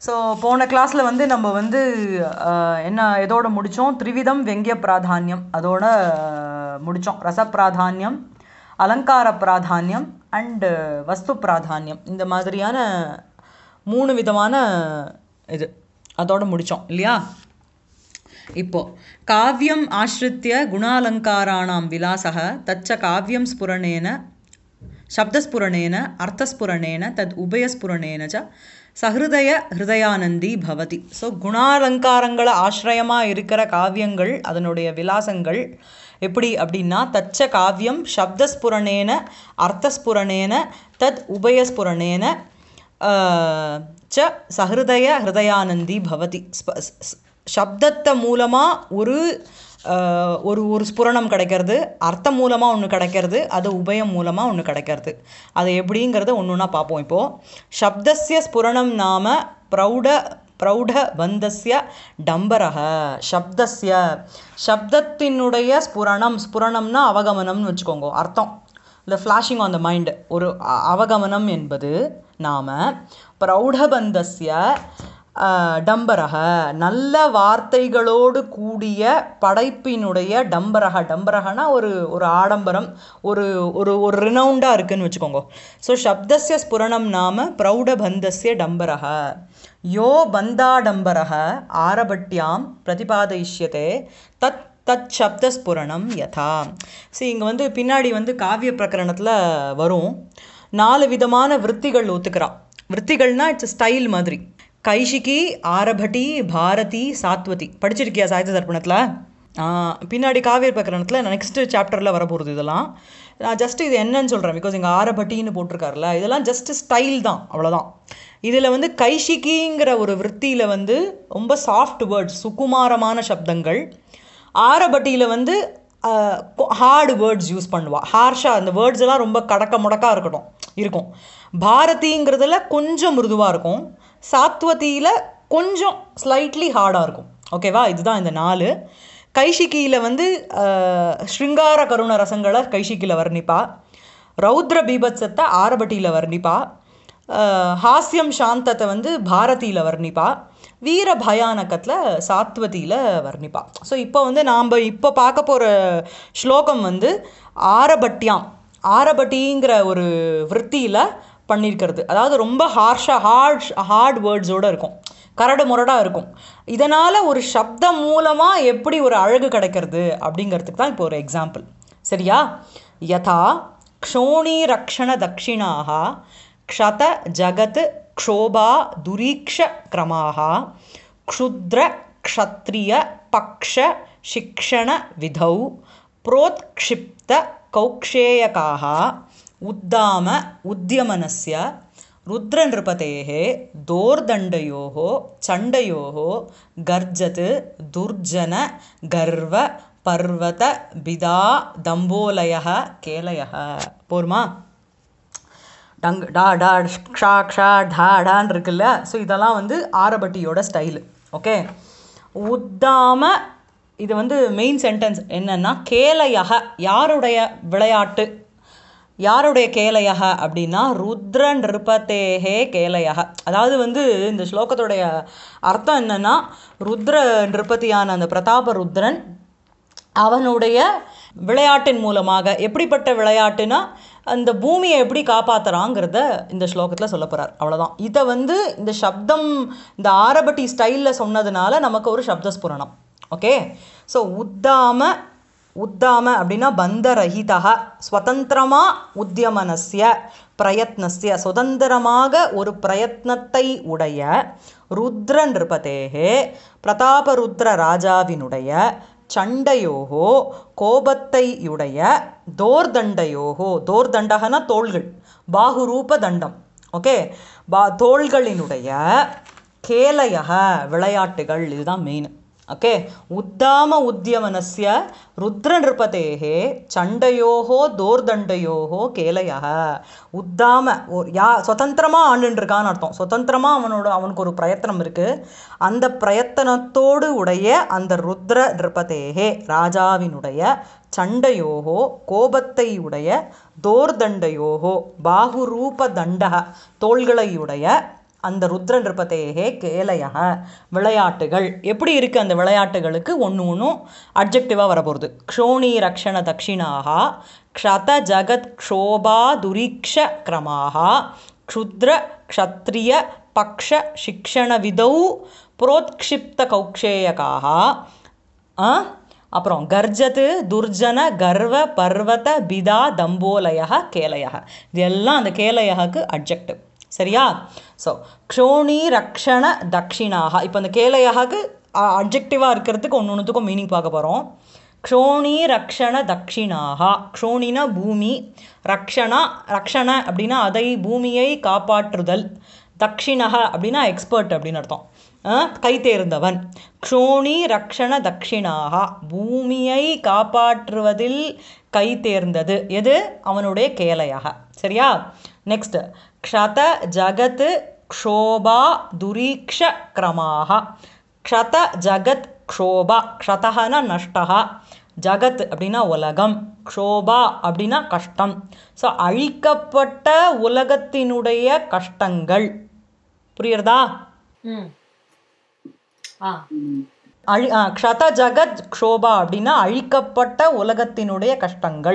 So போன கிளாஸில் வந்து நம்ம வந்து அஹ், என்ன எதோட முடித்தோம் த்ரிவிதம் வெங்கிய பிராதானியம் அதோட முடித்தோம் ரச பிராதானியம் அலங்கார பிராதானியம் அண்டு வஸ்து பிராதானியம் இந்த மாதிரியான மூணு விதமான இது அதோட முடித்தோம் இல்லையா இப்போ காவியம் ஆசிரித்திய குணாலங்காராணாம் விலாசக தச்ச காவியம் ஸ்புரணேன சப்தஸ்புரணேன அர்த்தஸ்புரணேன தத் உபயஸ்புரணேன ச சஹிருதய ஹிருதயானந்தி பவதி ஸோ குணாலங்காரங்களை ஆசிரயமாக இருக்கிற காவியங்கள் அதனுடைய விலாசங்கள் எப்படி அப்படின்னா தச்ச காவியம் சப்தஸ்புரணேன அர்த்தஸ்புரணேன தத் உபயஸ்புரணேன ஆஹ், ச சஹிருதய ஹிருதயானந்தி பவதி ஸ்ப- ஸ்- ஸ்- சப்தத்தை மூலமாக ஒரு ஆஹ், ஒரு ஒரு ஸ்புரணம் கிடைக்கிறது அர்த்தம் மூலமாக ஒன்று கிடைக்கிறது அது உபயம் மூலமாக ஒன்று கிடைக்கிறது அது எப்படிங்கிறத ஒன்று ஒன்றா பார்ப்போம் இப்போது சப்தஸ்ய ஸ்புரணம் நாம பிரௌಢ பிரௌಢ பந்தஸ்ய டம்பரக சப்தஸ்ய சப்தத்தினுடைய ஸ்புரணம் ஸ்புரணம்னா அவகமனம்னு வச்சுக்கோங்க அர்த்தம் இந்த ஃப்ளாஷிங் ஆன் த மைண்ட் ஒரு அ- அவகமனம் என்பது நாம பிரௌಢபந்தஸ்ய அஹ், டம்பரக நல்ல வார்த்தைகளோடு கூடிய படைப்பினுடைய டம்பரக டம்பரகனா ஒரு ஒரு ஆடம்பரம் ஒரு ஒரு ஒரு ரினவுண்டாக இருக்குன்னு வச்சுக்கோங்க ஸோ சப்தஸ்ய ஸ்புரணம் நாம பிரௌಢபந்தஸ்ய டம்பரக யோ பந்தாடம்பரக ஆரபட்யாம் பிரதிபாதயிஷ்யதே தத் தத் சப்தஸ்புரணம் யதா சரி இங்கே வந்து பின்னாடி வந்து காவிய பிரகரணத்தில் வரும் நாலு விதமான விற்த்திகள் ஒத்துக்கிறா விற்த்திகள்னா இட்ஸ் ஸ்டைல் மாதிரி கைஷிகி ஆரபட்டி பாரதி சாத்வதி படிச்சிருக்கியா சாகித்ய தர்ப்பணத்தில் பின்னாடி காவிய பிரகரணத்தில் நெக்ஸ்ட் சாப்டரில் வரப்போகிறது இதெல்லாம் நான் ஜஸ்ட் இது என்னன்னு சொல்கிறேன் பிகாஸ் இங்கே ஆரபட்டின்னு போட்டிருக்காருல இதெல்லாம் ஜஸ்ட் ஸ்டைல் தான் அவ்வளோதான் இதில் வந்து கைஷிகிங்கிற ஒரு விற்த்தியில் வந்து ரொம்ப சாஃப்ட் வேர்ட்ஸ் சுகுமாரமான சப்தங்கள் ஆரபட்டியில் வந்து ஹார்டு வேர்ட்ஸ் யூஸ் பண்ணுவா ஹார்ஷாக அந்த வேர்ட்ஸ் எல்லாம் ரொம்ப கடக்க முடக்கா இருக்கட்டும் இருக்கும் பாரதிங்கிறதுல கொஞ்சம் மிருதுவாக இருக்கும் சாத்வதியில் கொஞ்சம் ஸ்லைட்லி ஹார்டாக இருக்கும் ஓகேவா இதுதான் இந்த நாலு கைஷிகியில் வந்து அஹ், ஸ்ருங்கார கருண ரசங்களை கைஷிகியில் வர்ணிப்பா ரௌத்ர பீபத்சத்தை ஆரபட்டியில் வர்ணிப்பா அஹ், ஹாஸ்யம் சாந்தத்தை வந்து பாரதியில் வர்ணிப்பா வீர பயானகத்தில் சாத்வதியில் வர்ணிப்பா ஸோ இப்போ வந்து நாம் இப்போ பார்க்க போகிற ஸ்லோகம் வந்து ஆரபட்டியாம் ஆரபட்டிங்கிற ஒரு விற்த்தியில் பண்ணியிருக்கிறது அதாவது ரொம்ப ஹார்ஷாக ஹார்ட் ஹார்ட் வேர்ட்ஸோடு இருக்கும் கரடு முரடாக இருக்கும் இதனால் ஒரு சப்தம் மூலமாக எப்படி ஒரு அழகு கிடைக்கிறது அப்படிங்கிறதுக்கு தான் இப்போ ஒரு எக்ஸாம்பிள் சரியா யதா க்ஷோணீரக்ஷண தட்சிணாக க்ஷத ஜகத் க்ஷோபா துரீக்ஷ கிரமாக க்ஷுத்ர க்ஷத்ரிய பக்ஷ சிக்ஷண விதௌ प्रोत्क्षिप्त कौक्षेयकाः उद्दाम उद्यमनस्य रुद्रनृपतेः दोर्दण्डयोः चण्डयोः गर्जत् दुर्जन गर्व पर्वत बिदा दम्बोलयः केलयः போருமா டங் டா டா க்ஷா க்ஷா டா டான்னு இருக்குல்ல ஸோ இதெல்லாம் வந்து ஆரபட்டியோட ஸ்டைலு ஓகே உத்தாம இது வந்து மெயின் சென்டென்ஸ் என்னன்னா கேலையக யாருடைய விளையாட்டு யாருடைய கேலையக அப்படின்னா ருத்ர நிருபத்தேகே கேலையக அதாவது வந்து இந்த ஸ்லோகத்துடைய அர்த்தம் என்னன்னா ருத்ர நிருபதியான அந்த பிரதாப ருத்ரன் அவனுடைய விளையாட்டின் மூலமாக எப்படிப்பட்ட விளையாட்டுனா அந்த பூமியை எப்படி காப்பாத்துறாங்கிறத இந்த ஸ்லோகத்தில் சொல்ல போகிறார் அவ்வளோதான் இதை வந்து இந்த சப்தம் இந்த ஆரபட்டி ஸ்டைலில் சொன்னதுனால நமக்கு ஒரு சப்தஸ்புரணம் ஓகே ஸோ உத்தாம உத்தாம அப்படின்னா பந்தரஹிதா ஸ்வதந்திரமாக உத்தியமனஸ்ய பிரயத்னஸ்ய சுதந்திரமாக ஒரு பிரயத்னத்தை உடைய ருத்ர நிருபதேகே பிரதாபருத்ர ராஜாவினுடைய சண்டையோகோ கோபத்தையுடைய தோர்தண்டையோகோ தோர்தண்டகன தோள்கள் பாகுரூப தண்டம் ஓகே பா தோள்களினுடைய கேலயக விளையாட்டுகள் இதுதான் மெயின் ஓகே உத்தாம உத்தியமனஸ்ய ருத்ர நிருபதேகே சண்டையோகோ தோர்தண்டையோகோ கேலையக உத்தாம ஒரு யா சுதந்திரமாக ஆண்டுருக்கான்னு அர்த்தம் சுதந்திரமாக அவனோட அவனுக்கு ஒரு பிரயத்தனம் இருக்குது அந்த பிரயத்தனத்தோடு உடைய அந்த ருத்ர நிருபதேகே ராஜாவினுடைய சண்டையோகோ கோபத்தை உடைய தோர்தண்டையோகோ பாகுரூப தண்டக தோள்களையுடைய அந்த ருத்ரன் இருப்பதேகே கேலையக விளையாட்டுகள் எப்படி இருக்கு அந்த விளையாட்டுகளுக்கு ஒன்று ஒன்றும் அப்ஜெக்டிவாக வரப்போகிறது க்ஷோணி ரக்ஷண தக்ஷிணாக க்ஷத ஜகத் க்ஷோபா துரீக்ஷ கிரமாக க்ஷுத்ர க்ஷத்ரிய பக்ஷ சிக்ஷண விதௌ புரோத்க்ஷிப்த கௌக்ஷேயகாக ஆ? அப்புறம் கர்ஜத்து துர்ஜன கர்வ பர்வத பிதா தம்போலய கேலய இது எல்லாம் அந்த கேலயக்கு அட்ஜெக்டிவ் சரியா ஸோ க்ஷோணி ரக்ஷண தக்ஷிணாக இப்போ அந்த கேலயக்கு அட்ஜெக்டிவாக இருக்கிறதுக்கு ஒன்று ஒன்றுத்துக்கும் மீனிங் பார்க்க போகிறோம் க்ஷோணி ரக்ஷண தக்ஷிணாக க்ஷோணினா பூமி ரக்ஷணா ரக்ஷண அப்படின்னா அதை பூமியை காப்பாற்றுதல் தக்ஷிணக அப்படின்னா எக்ஸ்பர்ட் அப்படின்னு அர்த்தம் அஹ், கை தேர்ந்தவன் க்ஷோணி ரக்ஷண தக்ஷிணாக பூமியை காப்பாற்றுவதில் கை தேர்ந்தது எது அவனுடைய கேலையாக சரியா நெக்ஸ்ட் க்ஷத ஜகத் க்ஷோபா துரீக்ஷ கிரமாக க்ஷத ஜகத் க்ஷோபா க்ஷதகன நஷ்டகா ஜகத் அப்படின்னா உலகம் க்ஷோபா அப்படின்னா கஷ்டம் ஸோ அழிக்கப்பட்ட உலகத்தினுடைய கஷ்டங்கள் புரியுறதா ம் ஆ அழி ஆ, க்ஷத ஜகத் க்ஷோபா அப்படின்னா அழிக்கப்பட்ட உலகத்தினுடைய கஷ்டங்கள்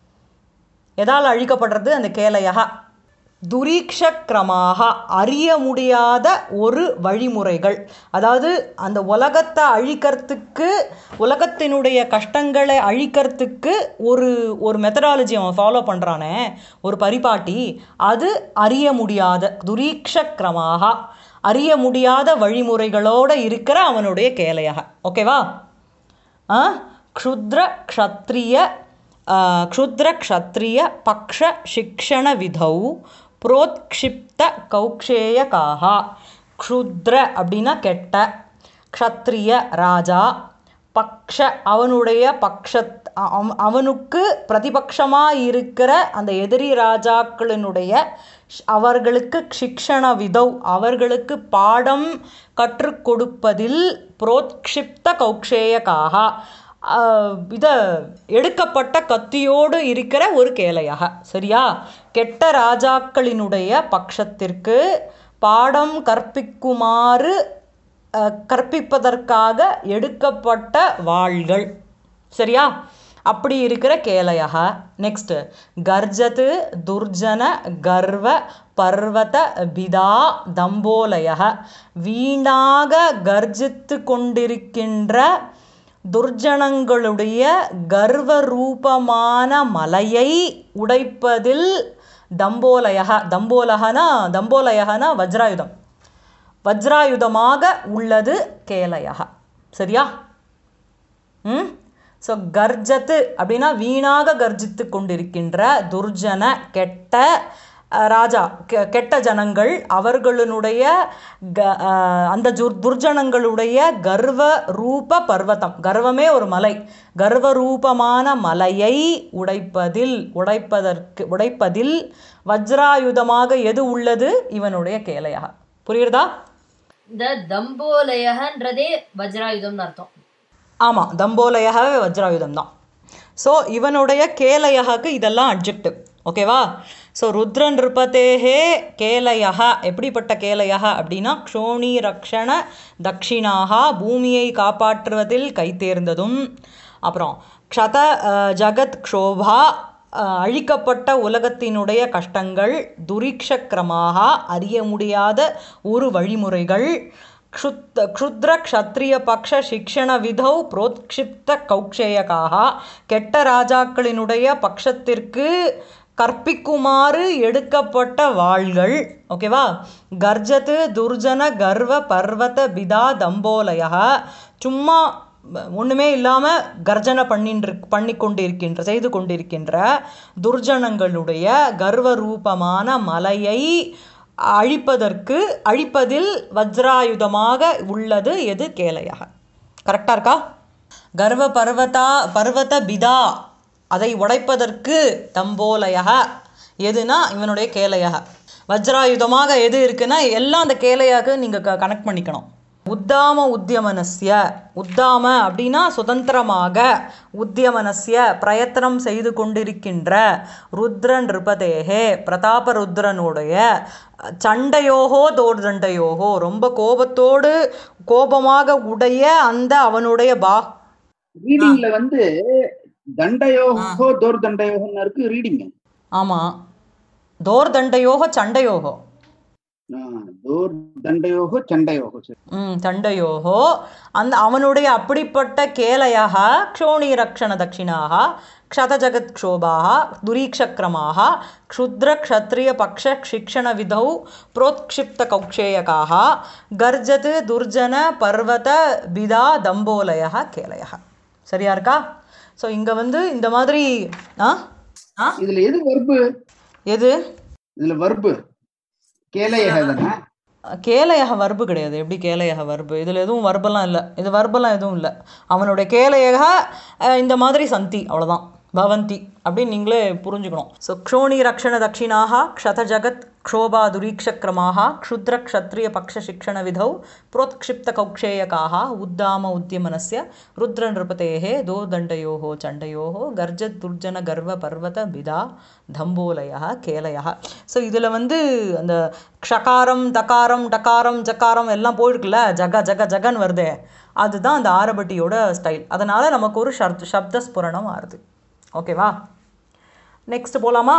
எதால் அழிக்கப்படுறது அந்த கேலையாக துரீக்ஷ கிரமாக அறிய முடியாத ஒரு வழிமுறைகள் அதாவது அந்த உலகத்தை அழிக்கிறதுக்கு உலகத்தினுடைய கஷ்டங்களை அழிக்கிறதுக்கு ஒரு ஒரு மெத்தடாலஜி அவன் ஃபாலோ பண்ணுறானே ஒரு பரிபாட்டி அது அறிய முடியாத துரீக்ஷ கிரமாக அறிய முடியாத வழிமுறைகளோட இருக்கிற அவனுடைய கேலையாக ஓகேவா ஆ? க்ஷுத்ர க்ஷத்ரிய ஆ, க்ஷுத்ர க்ஷத்ரிய பக்ஷ சிக்ஷண விதௌ புரோத்க்ஷிப்த கௌக்ஷேயகாக க்ஷுத்ர அப்படின்னா கெட்ட க்ஷத்ரிய ராஜா பக்ஷ அவனுடைய பக்ஷத் அ- அவ- அவனுக்கு பிரதிபக்ஷமாக இருக்கிற அந்த எதிரி ராஜாக்களினுடைய ஷ்- அவர்களுக்கு சிக்ஷண விதௌ அவர்களுக்கு பாடம் கற்றுக் கொடுப்பதில் புரோத்க்ஷிப்த கௌக்ஷேயகாக இத எடுக்கப்பட்ட கத்தியோடு இருக்கிற ஒரு கேலையாக சரியா கெட்ட ராஜாக்களினுடைய பட்சத்திற்கு பாடம் கற்பிக்குமாறு அஹ், கற்பிப்பதற்காக எடுக்கப்பட்ட வாள்கள் சரியா அப்படி இருக்கிற கேலையாக நெக்ஸ்ட் கர்ஜத்து துர்ஜன கர்வ பர்வத பிதா தம்போலய வீணாக கர்ஜித்து கொண்டிருக்கின்ற துர்ஜனங்களுடைய கர்வ ரூபமான மலையை உடைப்பதில் தம்போலயக தம்போலகனா தம்போலயகனா வஜ்ராயுதம் வஜ்ராயுதமாக உள்ளது கேலயக சரியா ம் ஸோ கர்ஜத்து அப்படின்னா வீணாக கர்ஜித்து கொண்டிருக்கின்ற துர்ஜன கெட்ட அஹ், ராஜா கெ- கெட்ட ஜனங்கள் அவர்களுடைய க அஹ், அந்த ஜுர் துர்ஜனங்களுடைய கர்வ ரூப பர்வதம் கர்வமே ஒரு மலை கர்வ ரூபமான மலையை உடைப்பதில் உடைப்பதற்கு உடைப்பதில் வஜ்ராயுதமாக எது உள்ளது இவனுடைய கேலையாக புரியுறதா இந்த தம்போலயன்றதே வஜ்ராயுதம்னு அர்த்தம் ஆமாம் தம்போலயகவே வஜ்ராயுதம் தான் ஸோ இவனுடைய கேலயகக்கு இதெல்லாம் அட்ஜெக்டிவ் ஓகேவா ஸோ ருத்ரன் ரிப்பதேகே கேலயக எப்படிப்பட்ட கேலயக அப்படின்னா க்ஷோணி ரக்ஷண தக்ஷிணாக பூமியை காப்பாற்றுவதில் கை தேர்ந்ததும் அப்புறம் க்ஷத அஹ், ஜகத் க்ஷோபா அஹ், அழிக்கப்பட்ட உலகத்தினுடைய கஷ்டங்கள் துரிக்ஷக்கிரமாக அறிய முடியாத ஒரு வழிமுறைகள் க்ஷுத் க்ஷுத்ர க்ஷத்ரிய பக்ஷ சிக்ஷண விதௌ புரோத்க்ஷிப்த கௌக்ஷேயகாக கெட்ட ராஜாக்களினுடைய பட்சத்திற்கு கற்பிக்குமாறு எடுக்கப்பட்ட வாள்கள் ஓகேவா கர்ஜத்து துர்ஜன கர்வ பர்வத பிதா தம்போலய சும்மா ஒன்றுமே இல்லாமல் கர்ஜனை பண்ணின்று பண்ணி கொண்டிருக்கின்ற செய்து கொண்டிருக்கின்ற துர்ஜனங்களுடைய கர்வ ரூபமான மலையை அழிப்பதற்கு அழிப்பதில் வஜ்ராயுதமாக உள்ளது எது கேலையாக கரெக்டாக இருக்கா கர்வ பர்வதா பர்வத பிதா அதை உடைப்பதற்கு தம்போலயக எதுனா இவனுடைய கேலையாக வஜ்ராயுதமாக எது இருக்குன்னா எல்லாம் அந்த கேலையாக நீங்கள் க கனெக்ட் பண்ணிக்கணும் உத்தாம உத்தியமனஸ்ய உத்தாம அப்படின்னா சுதந்திரமாக உத்தியமனஸ்ய பிரயத்தனம் செய்து கொண்டிருக்கின்ற ருத்ரன் நிருபதேகே பிரதாப ருத்ரனுடைய சண்டையோகோ தோர்தண்டையோகோ ரொம்ப கோபத்தோடு கோபமாக உடைய அந்த அவனுடைய பா ரீடிங்ல வந்து தண்டயோகோ தோர் தண்டயோகம்னு இருக்கு ரீடிங் ஆமாம் தோர்தண்டையோகோ சண்டையோகோ தோர் தண்டயோகோ சண்டயோகோ சரி ம் தண்டையோகோ அந்த அவனுடைய அப்படிப்பட்ட கேலயः க்ஷோணிரக்ஷண தட்சிணாக க்ஷதஜகத் க்ஷோபாக துரீக்ஷக்ரமாக க்ஷுத்ர க்ஷத்ரிய பக்ஷ ஷிக்ஷண விதௌ புரோத்க்ஷிப்த கௌக்ஷேயகாக கர்ஜத் துர்ஜன பர்வத பிதா தம்போலய கேலய சரியா இருக்கா ஸோ இங்கே வந்து இந்த மாதிரி ஆ ஆ இதுல எது வர்பு எது இதுல வர்பு கேலையக தானே கேலையக வர்பு கிடையாது எப்படி கேலையக வர்பு இதில் எதுவும் வர்பெல்லாம் இல்லை இது வர்பெல்லாம் எதுவும் இல்லை அவனுடைய கேலையக அஹ், இந்த மாதிரி சந்தி அவ்வளோதான் பவந்தி அப்படின்னு நீங்களே புரிஞ்சுக்கணும் ஸோ க்ஷோணி ரக்ஷண தட்சிணாக க்ஷத ஜகத் க்ஷோபா துரீக்ஷக்ரமாக க்ஷுத்ர க்ஷத்ரிய பக்ஷ சிக்ஷண விதௌ புரோத்க்ஷிப்த கௌக்ஷேயகாக உத்தாம உத்தியமனஸ்ய ருத்ர நிருபதேகே தோர்தண்டயோः சண்டையோः கர்ஜத் துர்ஜன கர்வ பர்வத பிதா தம்போலய கேலய ஸோ இதில் வந்து அந்த க்ஷகாரம் தகாரம் டகாரம் ஜகாரம் எல்லாம் போயிருக்குல்ல ஜக ஜக ஜகன் வருதே அதுதான் அந்த ஆரபட்டியோட ஸ்டைல் அதனால் நமக்கு ஒரு ஷர்த் சப்த ஸ்புரணம் ஆறுது ஓகேவா நெக்ஸ்ட் போகலாமா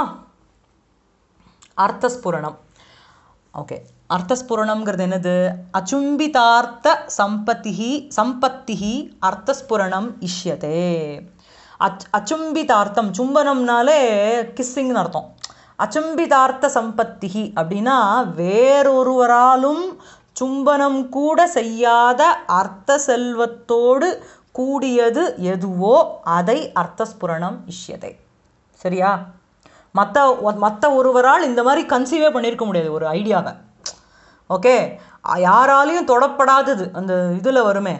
அர்த்தஸ்புரணம் ஓகே அர்த்தஸ்புரணம்ங்கிறது என்னது அச்சும்பிதார்த்த சம்பத்திஹி சம்பத்திஹி அர்த்தஸ்புரணம் இஷ்யதே அச் அச்சும்பிதார்த்தம் சும்பனம்னாலே கிஸ்ஸிங்னு அர்த்தம் அச்சும்பிதார்த்த சம்பத்திஹி அப்படின்னா வேறொருவராலும் சும்பனம் கூட செய்யாத அர்த்த செல்வத்தோடு கூடியது எதுவோ அதை அர்த்தஸ்புரணம் இஷ்யதே சரியா மற்ற மற்ற ஒருவரால் இந்த மாதிரி கன்சீவே பண்ணியிருக்க முடியாது ஒரு ஐடியாவை ஓகே யாராலையும் தொடப்படாதது அந்த இதில் வருமே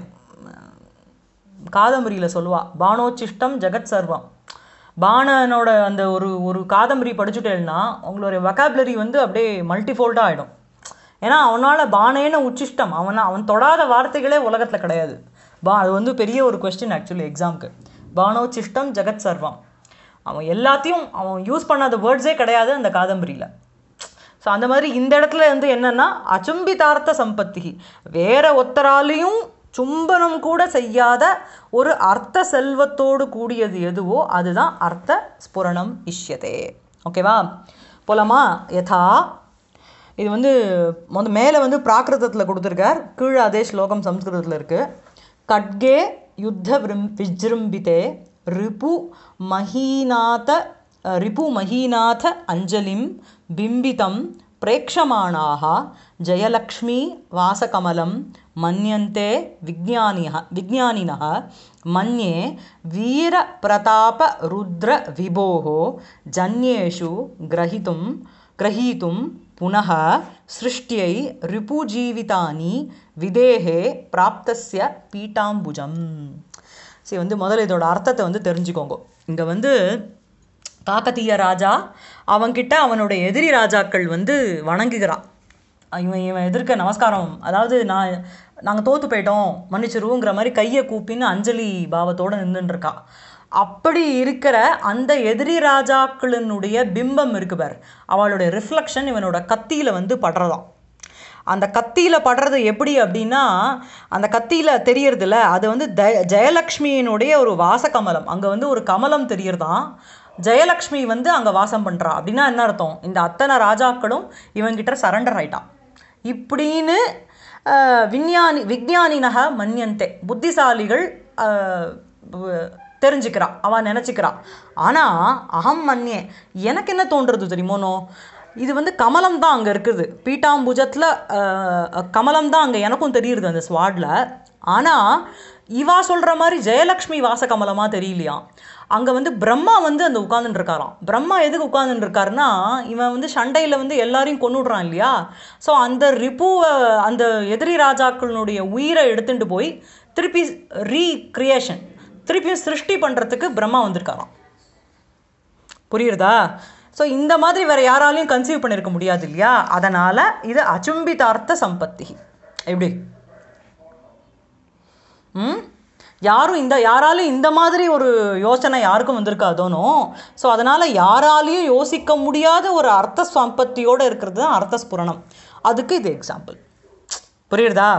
காதம்பரியில் சொல்லுவா பானோச்சிஷ்டம் ஜெகத் சர்வம் பாணனோட அந்த ஒரு ஒரு காதம்பரி படிச்சுட்டேன்னா உங்களுடைய வொக்காபுலரி வந்து அப்படியே மல்டிஃபோல்டாக ஆகிடும் ஏன்னா அவனால் பானேன உச்சிஷ்டம் அவனை அவன் தொடாத வார்த்தைகளே உலகத்தில் கிடையாது பா அது வந்து பெரிய ஒரு கொஸ்டின் ஆக்சுவலி எக்ஸாம்க்கு பானோச்சிஷ்டம் ஜெகத் சர்வம் அவன் எல்லாத்தையும் அவன் யூஸ் பண்ணாத வேர்ட்ஸே கிடையாது அந்த காதம்பரியில் ஸோ அந்த மாதிரி இந்த இடத்துல வந்து என்னன்னா அச்சும்பிதார்த்த சம்பத்தி வேற ஒத்தராலையும் சும்பனம் கூட செய்யாத ஒரு அர்த்த செல்வத்தோடு கூடியது எதுவோ அதுதான் அர்த்த ஸ்புரணம் இஷ்யதே ஓகேவா போலாமா யதா இது வந்து மொத மேலே வந்து பிராகிருதத்தில் கொடுத்துருக்கார் கீழே அதே ஸ்லோகம் சம்ஸ்கிருதத்தில் இருக்குது கட்கே யுத்த விரும் விஜృంభితే ரிபு மஹீநாத ரிபு மஹீநாத அஞ்சலிம் பிம்பிதம் பிரேக்ஷமாணாக ஜெயலக்ஷ்மி வாசகமலம் மன்யந்தே விஜானிய விஜானினः மன்யே வீரप्रताप रुद्र विभोः जन्येषु ग्रहीतुं ग्रहीतुं पुनः सृष्ट्यै ரிபுஜீவிதானி விதேகே பிராப்தஸ்ய பீட்டாம்புஜம் சரி வந்து முதல்ல இதோட அர்த்தத்தை வந்து தெரிஞ்சுக்கோங்க இங்கே வந்து காக்கத்தீய ராஜா அவன்கிட்ட அவனுடைய எதிரி ராஜாக்கள் வந்து வணங்குகிறான் இவன் இவன் எதிர்க்க நமஸ்காரம் அதாவது நான் நாங்கள் தோத்து போயிட்டோம் மன்னிச்சிருவோங்கிற மாதிரி கையை கூப்பின்னு அஞ்சலி பாவத்தோடு நின்றுட்டு இருக்கா அப்படி இருக்கிற அந்த எதிரி ராஜாக்களினுடைய பிம்பம் இருக்கு பார் அவளுடைய ரிஃப்ளெக்ஷன் இவனோட கத்தியில் வந்து படுறதாம் அந்த கத்தியில் படுறது எப்படி அப்படின்னா அந்த கத்தியில் தெரியறதில்ல அது வந்து த ஜெயலக்ஷ்மியினுடைய ஒரு வாசகமலம் அங்கே வந்து ஒரு கமலம் தெரியறதாம் ஜெயலக்ஷ்மி வந்து அங்கே வாசம் பண்ணுறா அப்படின்னா என்ன அர்த்தம் இந்த அத்தனை ராஜாக்களும் இவங்கிட்ட சரண்டர் ஆயிட்டான் இப்படின்னு அஹ், விஞ்ஞானி விஞ்ஞானினக மன்யந்தே புத்திசாலிகள் அஹ், வ- தெரிஞ்சுக்கிறா அவன் நினச்சிக்கிறா ஆனால் அகம் மன்யே எனக்கு என்ன தோன்றுறது தெரியுமோனோ இது வந்து கமலம் தான் அங்கே இருக்குது பீட்டாம்புஜத்தில் கமலம் தான் அங்கே எனக்கும் தெரியுது அந்த ஸ்வாடில் ஆனால் இவா சொல்கிற மாதிரி ஜெயலக்ஷ்மி வாசகமலமாக தெரியலையாம் அங்கே வந்து பிரம்மா வந்து அந்த உட்காந்துட்டு இருக்காராம் பிரம்மா எதுக்கு உட்காந்துட்டு இருக்காருன்னா இவன் வந்து சண்டையில் வந்து எல்லாரையும் கொன்னுடுறான் இல்லையா ஸோ அந்த ரிப்புவை அந்த எதிரி ராஜாக்களினுடைய உயிரை எடுத்துட்டு போய் திருப்பி ரீக்ரியேஷன் திருப்பியும் சிருஷ்டி பண்ணுறதுக்கு பிரம்மா வந்திருக்காராம் புரியுறதா ஸோ இந்த மாதிரி வேற யாராலையும் கன்சீவ் பண்ணியிருக்க முடியாது இல்லையா அதனால் இது அச்சும்பிதார்த்த சம்பத்தி எப்படி ம் யாரும் இந்த யாராலும் இந்த மாதிரி ஒரு யோசனை யாருக்கும் வந்திருக்காதோனோ ஸோ அதனால் யாராலையும் யோசிக்க முடியாத ஒரு அர்த்த சம்பத்தியோடு இருக்கிறது தான் அர்த்த ஸ்புரணம் அதுக்கு இது எக்ஸாம்பிள் புரியுறதா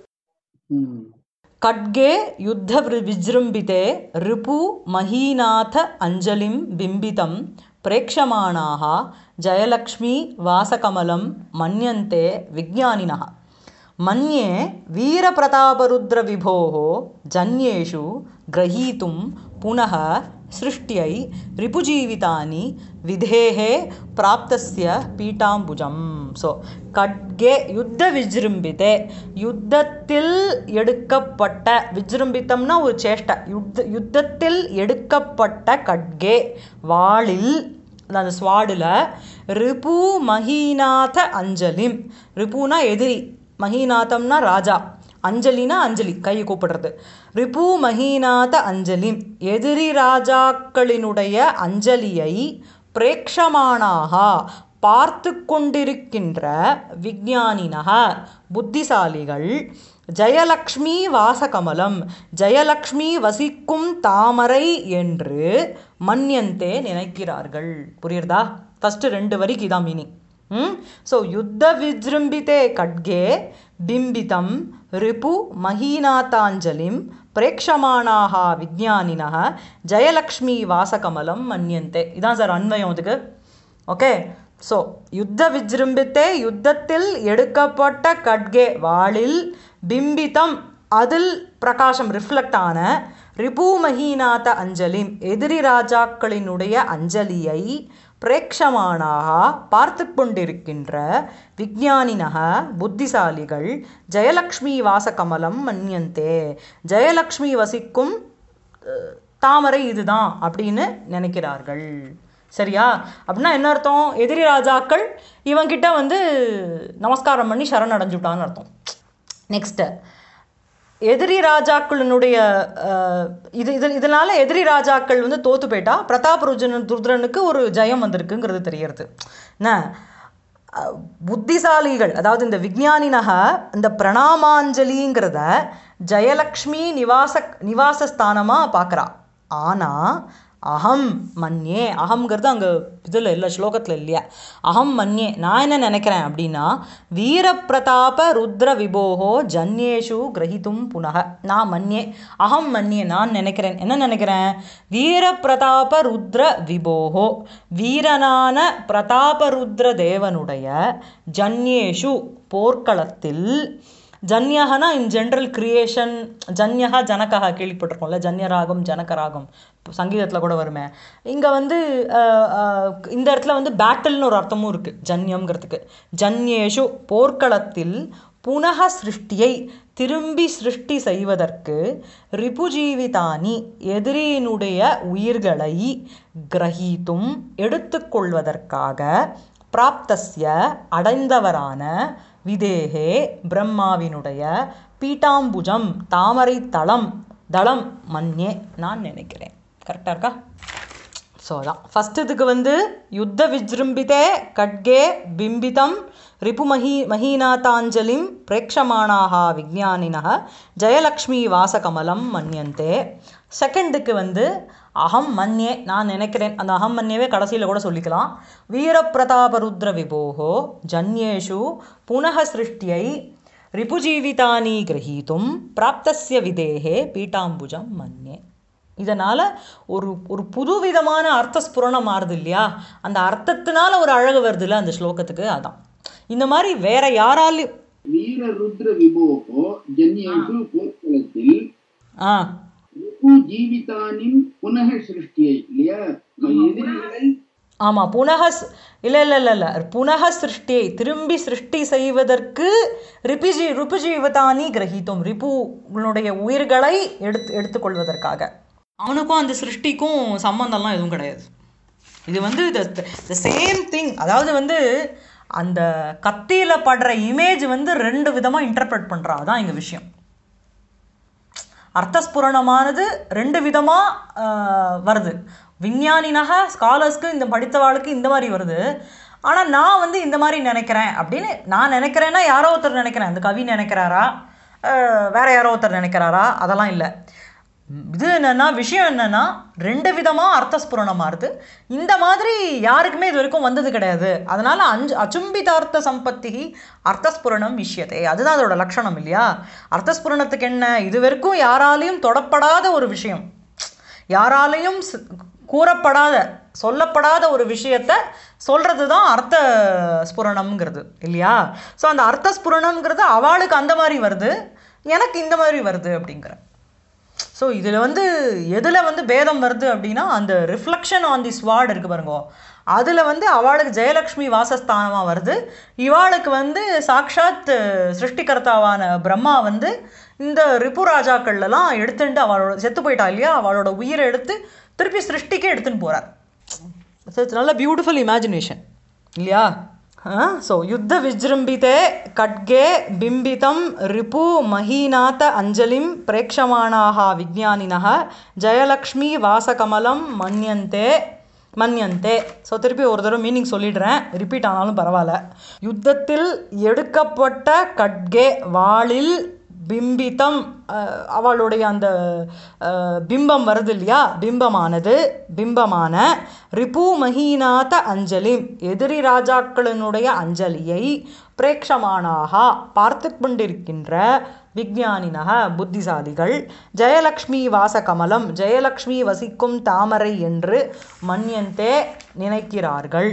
ம். खड्गे युद्धविजृम्बिते रिपु महीनाथ अञ्जलिं बिम्बितं प्रेक्षमाणाः जयलक्ष्मी वासकमलं मन्यन्ते विज्ञानिनः मन्ये वीरप्रतापरुद्रविभोः जन्येषु ग्रहीतुं पुनः सृष्ट्यै रिपुजीवितानि विधेः प्राप्तस्य பீட்டாம்புஜம் ஸோ கட்கே யுத்த விஜృంభిதே யுத்தத்தில் எடுக்கப்பட்ட விஜృంభిத்தம்னா ஒரு சேஷ்டை யுத்த யுத்தத்தில் எடுக்கப்பட்ட கட்கே வாளில் அந்த ஸ்வாடில் ரிபு மஹீநாத அஞ்சலிம் ரிபுனா எதிரி மஹீநாதம்னா ராஜா அஞ்சலினா அஞ்சலி கை கூப்பிடுறது ரிபு மஹீநாத அஞ்சலிம் எதிரி ராஜாக்களினுடைய அஞ்சலியை பிரேக்ஷமானாக பார்த்து கொண்டிருக்கின்ற விஞ்ஞானினக புத்திசாலிகள் ஜெயலக்ஷ்மி வாசகமலம் ஜெயலக்ஷ்மி வசிக்கும் தாமரை என்று மன்யந்தே நினைக்கிறார்கள் புரியுறதா ஃபர்ஸ்ட் ரெண்டு வரிக்கு இதான் மீனிங் ம் ஸோ யுத்த விஜృంభితే கட்கே பிம்பிதம் ரிபு மஹீநாத்தாஞ்சலிம் பிரேக்ஷமானாக விஜானினः ஜெயலக்ஷ்மி வாசகமலம் மன்யந்தே இதான் சார் அன்வயம் இதுக்கு ஓகே ஸோ யுத்த விஜృంభితే யுத்தத்தில் எடுக்கப்பட்ட கட்கே வாளில் பிம்பிதம் அதில் பிரகாசம் ரிஃப்ளெக்ட் ஆன ரிபு மஹீநாத அஞ்சலிம் எதிரி ராஜாக்களினுடைய அஞ்சலியை பிரேக்ஷமானாக பார்த்து கொண்டிருக்கின்ற விஞ்ஞானினக புத்திசாலிகள் ஜெயலக்ஷ்மி வாசகமலம் மன்யந்தே ஜெயலக்ஷ்மி வசிக்கும் அஹ், தாமரை இதுதான் அப்படின்னு நினைக்கிறார்கள் சரியா அப்படின்னா என்ன அர்த்தம் எதிரி ராஜாக்கள் இவங்கிட்ட வந்து நமஸ்காரம் பண்ணி சரணடைஞ்சுட்டான்னு அர்த்தம் நெக்ஸ்ட்டு எதிரி ராஜாக்களினுடைய அஹ், இது இது இதனால எதிரி ராஜாக்கள் வந்து தோத்து போயிட்டா பிரதாப் ருஜன் ருத்ரனுக்கு ஒரு ஜெயம் வந்திருக்குங்கிறது தெரியறது என்ன அஹ், புத்திசாலிகள் அதாவது இந்த விஞ்ஞானினக இந்த பிரணாமாஞ்சலிங்கிறத ஜெயலக்ஷ்மி நிவாச நிவாசஸ்தானமாக பார்க்குறா ஆனால் அகம் மன்யே அகம்ங்கிறது அங்கே இதில் இல்லை ஸ்லோகத்தில் இல்லையா அகம் மன்யே நான் என்ன நினைக்கிறேன் அப்படின்னா வீரப்பிரதாப ருத்ர விபோகோ ஜன்யேஷு கிரகித்தும் புனக நான் மன்யே அகம் மன்யே நான் நினைக்கிறேன் என்ன நினைக்கிறேன் வீரப்பிரதாப ருத்ர விபோகோ வீரனான பிரதாப ருத்ர தேவனுடைய ஜன்யேஷு போர்க்களத்தில் ஜன்யகனா இன் ஜென்ரல் கிரியேஷன் ஜன்யகா ஜனகா கேள்விப்பட்டிருக்கோம்ல ஜன்யராகம் ஜனகராகம் சங்கீதத்தில் கூட வருமே இங்கே வந்து அஹ், அஹ், இந்த இடத்துல வந்து பேட்டில்னு ஒரு அர்த்தமும் இருக்குது ஜன்யம்ங்கிறதுக்கு ஜன்யேஷு போர்க்களத்தில் புனக சிருஷ்டியை திரும்பி சிருஷ்டி செய்வதற்கு ரிபுஜீவிதானி எதிரியினுடைய உயிர்களை கிரகித்தும் எடுத்துக்கொள்வதற்காக பிராப்தஸ்ய அடைந்தவரான விதேகே பிரம்மாவினுடைய பீட்டாம்புஜம் தாமரை தளம் தளம் மன்யே நான் நினைக்கிறேன் கரெக்டாக இருக்கா ஸோ அதான் ஃபஸ்ட் இதுக்கு வந்து யுத்த விஜృంభితే கட்கே பிம்பிதம் ரிபுமஹி மஹீநாதாஞ்சலிம் பிரேக்ஷமானாக விஜானினः ஜெயலக்ஷ்மி வாசகமலம் மன்யந்தே செகண்டுக்கு வந்து அகம் மன்யே நான் நினைக்கிறேன் அந்த அகம் மன்யவே கடைசியில் கூட சொல்லிக்கலாம் வீரப்பிரதாபருத்ர விபோகோ ஜன்யேஷு புனக சிருஷ்டியை ரிபுஜீவிதானி கிரகீத்தும் பிராப்தஸ்ய விதேகே பீட்டாம்புஜம் மன்யே இதனால் ஒரு ஒரு புதுவிதமான அர்த்த ஸ்புரணம் மாறுது இல்லையா அந்த அர்த்தத்தினால ஒரு அழகு வருதுல்ல அந்த ஸ்லோகத்துக்கு அதான் இந்த மாதிரி வேற யாராலையும் வீர ருத்ர விபோகோ ஜன்யேஷு போர்க்களத்தில் ஆ ரிபு ஜீவிதானின் புனக சிருஷ்டியை இல்லையா எதிரிகளை ஆமாம் புனக ஸ்- இல்ல இல்ல இல்ல இல்ல புனக சிருஷ்டியை திரும்பி சிருஷ்டி செய்வதற்கு ரிபிஜி ரிபுஜீவதானி கிரகித்தோம் ரிபுனுடைய உயிர்களை எடுத்து எடுத்துக்கொள்வதற்காக அவனுக்கும் அந்த சிருஷ்டிக்கும் சம்பந்தம்லாம் எதுவும் கிடையாது இது வந்து த சேம் திங் அதாவது வந்து அந்த கத்தியில படுற இமேஜ் வந்து ரெண்டு விதமா இன்டர்பிரட் பண்றா அதான் இங்க விஷயம் அர்த்தஸ்புரணமானது ரெண்டு விதமாக வருது விஞ்ஞானினக ஸ்காலர்ஸ்க்கு இந்த படித்தவாளுக்கு இந்த மாதிரி வருது ஆனால் நான் வந்து இந்த மாதிரி நினைக்கிறேன் அப்படின்னு நான் நினைக்கிறேன்னா யாரோ ஒருத்தர் நினைக்கிறேன் அந்த கவி நினைக்கிறாரா அஹ், வேற யாரோ ஒருத்தர் நினைக்கிறாரா அதெல்லாம் இல்லை இது என்னன்னா விஷயம் என்னன்னா ரெண்டு விதமா அர்த்தஸ்புரணம் மாறுது இந்த மாதிரி யாருக்குமே இது வரைக்கும் வந்தது கிடையாது அதனால அஞ்சு அச்சும்பிதார்த்த சம்பத்தி அர்த்தஸ்புரணம் விஷயத்தை அதுதான் அதோட லட்சணம் இல்லையா அர்த்தஸ்புரணத்துக்கு என்ன இது வரைக்கும் யாராலையும் தொடப்படாத ஒரு விஷயம் யாராலையும் ஸ்- கூறப்படாத சொல்லப்படாத ஒரு விஷயத்த சொல்றது தான் அர்த்த ஸ்புரணம்ங்கிறது இல்லையா ஸோ அந்த அர்த்த ஸ்புரணம்ங்கிறது அவளுக்கு அந்த மாதிரி வருது எனக்கு இந்த மாதிரி வருது அப்படிங்கிற ஸோ இதில் வந்து எதில் வந்து பேதம் வருது அப்படின்னா அந்த ரிஃப்ளெக்ஷன் ஆன் தி ஸ்வாட் இருக்கு பாருங்க அதில் வந்து அவளுக்கு ஜெயலக்ஷ்மி வாசஸ்தானமாக வருது இவாளுக்கு வந்து சாக்ஷாத் சிருஷ்டிகர்த்தாவான பிரம்மா வந்து இந்த ரிப்பு ராஜாக்கள்லாம் எடுத்துட்டு அவளோட செத்து போயிட்டா இல்லையா அவளோட உயிரை எடுத்து திருப்பி சிருஷ்டிக்கே எடுத்துன்னு போகிறார் ஸோ இட்ஸ் நல்ல பியூட்டிஃபுல் இமேஜினேஷன் இல்லையா ஸோ யுத்த விஜೃಂಭಿತೆ ಖಡ್ಗೆ ಬಿಂಬಿತಂ ರಿಪು ಮಹೀನಾಥ ಅಂಜಲಿಂ ಪ್ರೇಕ್ಷಮಾಣಾಹ ವಿಜ್ಞಾನಿನಃ ஜெயலக்ஷ்மி வாசகமலம் மன்யந்தே மன்யந்தே ஸோ திருப்பி ஒரு தடவை மீனிங் சொல்லிடுறேன் ரிப்பீட் ஆனாலும் பரவாயில்ல யுத்தத்தில் எடுக்கப்பட்ட கட்கே வாளில் பிம்பித்தம் அஹ், அவளுடைய அந்த அஹ், பிம்பம் வருது இல்லையா பிம்பமானது பிம்பமான ரிபு மஹீநாத அஞ்சலி எதிரி ராஜாக்களினுடைய அஞ்சலியை பிரேக்ஷமானாக பார்த்து கொண்டிருக்கின்ற விஞ்ஞானினக புத்திசாலிகள் ஜெயலக்ஷ்மி வாசகமலம் ஜெயலக்ஷ்மி வசிக்கும் தாமரை என்று மன்யந்தே நினைக்கிறார்கள்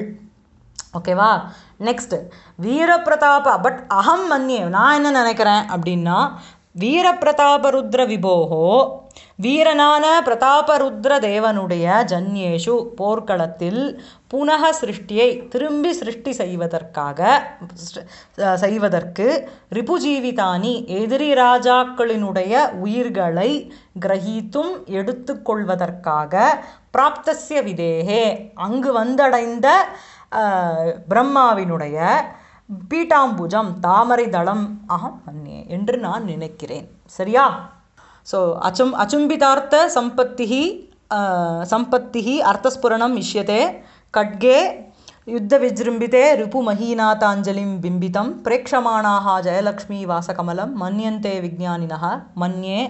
ஓகேவா நெக்ஸ்ட் வீரபிரதாப பட் அகம் மன்யே நான் என்ன நினைக்கிறேன் அப்படின்னா வீரபிரதாபருத்ர விபோகோ வீரனான பிரதாபருத்ர தேவனுடைய ஜன்யேஷு போர்க்களத்தில் புனக சிருஷ்டியை திரும்பி சிருஷ்டி செய்வதற்காக ஸ்- செய்வதற்கு ரிபுஜீவிதானி எதிரி ராஜாக்களினுடைய உயிர்களை கிரகித்தும் எடுத்துக்கொள்வதற்காக பிராப்தஸ்ய விதேகே அங்கு வந்தடைந்த அஹ், பிரம்மாவினுடைய பீட்டாம்புஜம் தாமரை தளம் அகம் மன்யே என்று நான் நினைக்கிறேன் சரியா ஸோ அச்சும் அச்சும்பிதார்த்த சம்பத்தி சம்பத்தி அர்த்தஸ்புரணம் இஷ்யते खड्गे युद्धविजृम्भिते रिपुमहीनाथाञ्जलिं बिम्बितं प्रेक्षमाणाः जयलक्ष्मीवासकमलं मन्यन्ते विज्ञानिनः मन्ये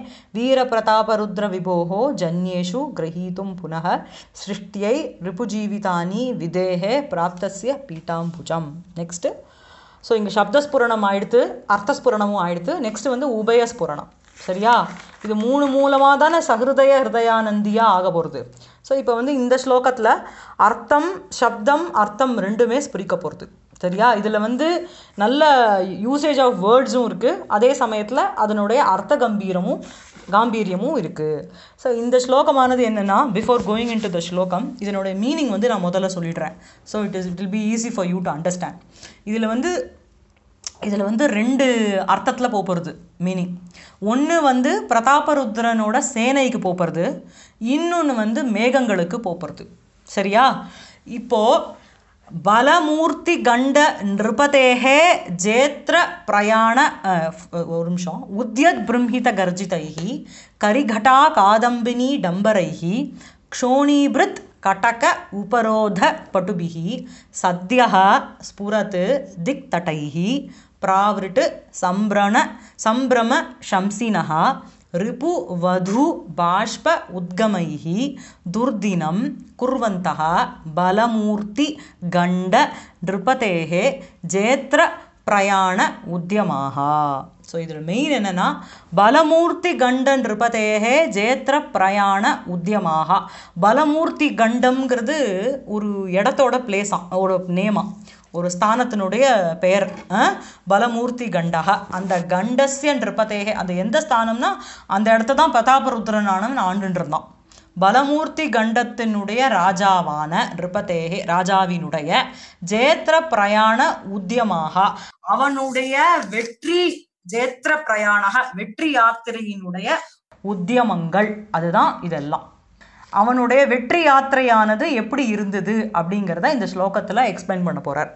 वीरप्रतापरुद्रविभोः जन्येषु गृहीतुं पुनः सृष्ट्यै रिपुजीवितानि विधेः प्राप्तस्य पीठाम्बुजं नेक्स्ट् ஸோ இங்கே சப்தஸ்புரணம் ஆயிடுத்து அர்த்தஸ்புரணமும் ஆயிடுத்து நெக்ஸ்ட் வந்து உபயஸ்புரணம் சரியா இது மூணு மூலமாக தானே சஹிருதய ஹிருதயானந்தியா ஆக போகிறது ஸோ இப்போ வந்து இந்த ஸ்லோகத்தில் அர்த்தம் சப்தம் அர்த்தம் ரெண்டுமே ஸ்பிரிக்க போகிறது சரியா இதில் வந்து நல்ல யூசேஜ் ஆஃப் வேர்ட்ஸும் இருக்குது அதே சமயத்தில் அதனுடைய அர்த்த கம்பீரமும் காம்பீரியமும் இருக்குது ஸோ இந்த ஸ்லோகமானது என்னென்னா before going into the ஸ்லோகம் இதனுடைய மீனிங் வந்து நான் முதல்ல சொல்லிடுறேன் so it is it will be easy for you to understand இதில் வந்து இதில் வந்து ரெண்டு அர்த்தத்தில் போகிறது மீனிங் ஒன்று வந்து பிரதாபருத்ரனோட சேனைக்கு போகிறது இன்னொன்று வந்து மேகங்களுக்கு போகிறது சரியா இப்போது பலமூர்த்தி கண்ட நிருபதேகே ஜேத்ர பிரயாண அஹ், ஒரு நிமிஷம் உத்யத் பிரம்ஹித கர்ஜிதைஹி கரிகட்டா காதம்பினி டம்பரைஹ க்ஷோணீபிருத் கட்டக உபரோத பட்டுபிः சத்யः ஸ்புரத் திக்தட்டைः प्रावृट् सम्भ्रण सम्भ्रम शंसिनः ரிபு வது பாஷ்ப உத்கமைः துர்தினம் குர்வந்தः பலமூர்த்தி கண்ட நிருபதேः ஜேத்ர பிரயாண உத்தியமாக ஸோ இதில் மெயின் என்னன்னா பலமூர்த்தி கண்ட நிருபதேகே ஜேத்ர பிரயாண உத்தியமாக பலமூர்த்தி கண்டம்ங்கிறது ஒரு இடத்தோட பிளேஸாம் ஒரு நேமா ஒரு ஸ்தானத்தினுடைய பெயர் அஹ், பலமூர்த்தி கண்டக அந்த கண்டஸ்ய நிருபதேகே அந்த எந்த ஸ்தானம்னா அந்த இடத்த தான் பிரதாபருத்ரனானவன் ஆண்டுன்னு இருந்தான் பலமூர்த்தி கண்டத்தினுடைய ராஜாவான நிருபதேகே ராஜாவினுடைய ஜேத்ர பிரயாண உத்தியமாக அவனுடைய வெற்றி ஜேத்ர பிரயாணக வெற்றி யாத்திரையினுடைய உத்தியமங்கள் அதுதான் இதெல்லாம் அவனுடைய வெற்றி யாத்திரையானது எப்படி இருந்தது அப்படிங்கிறத இந்த ஸ்லோகத்தில் எக்ஸ்பிளைன் பண்ண போகிறார்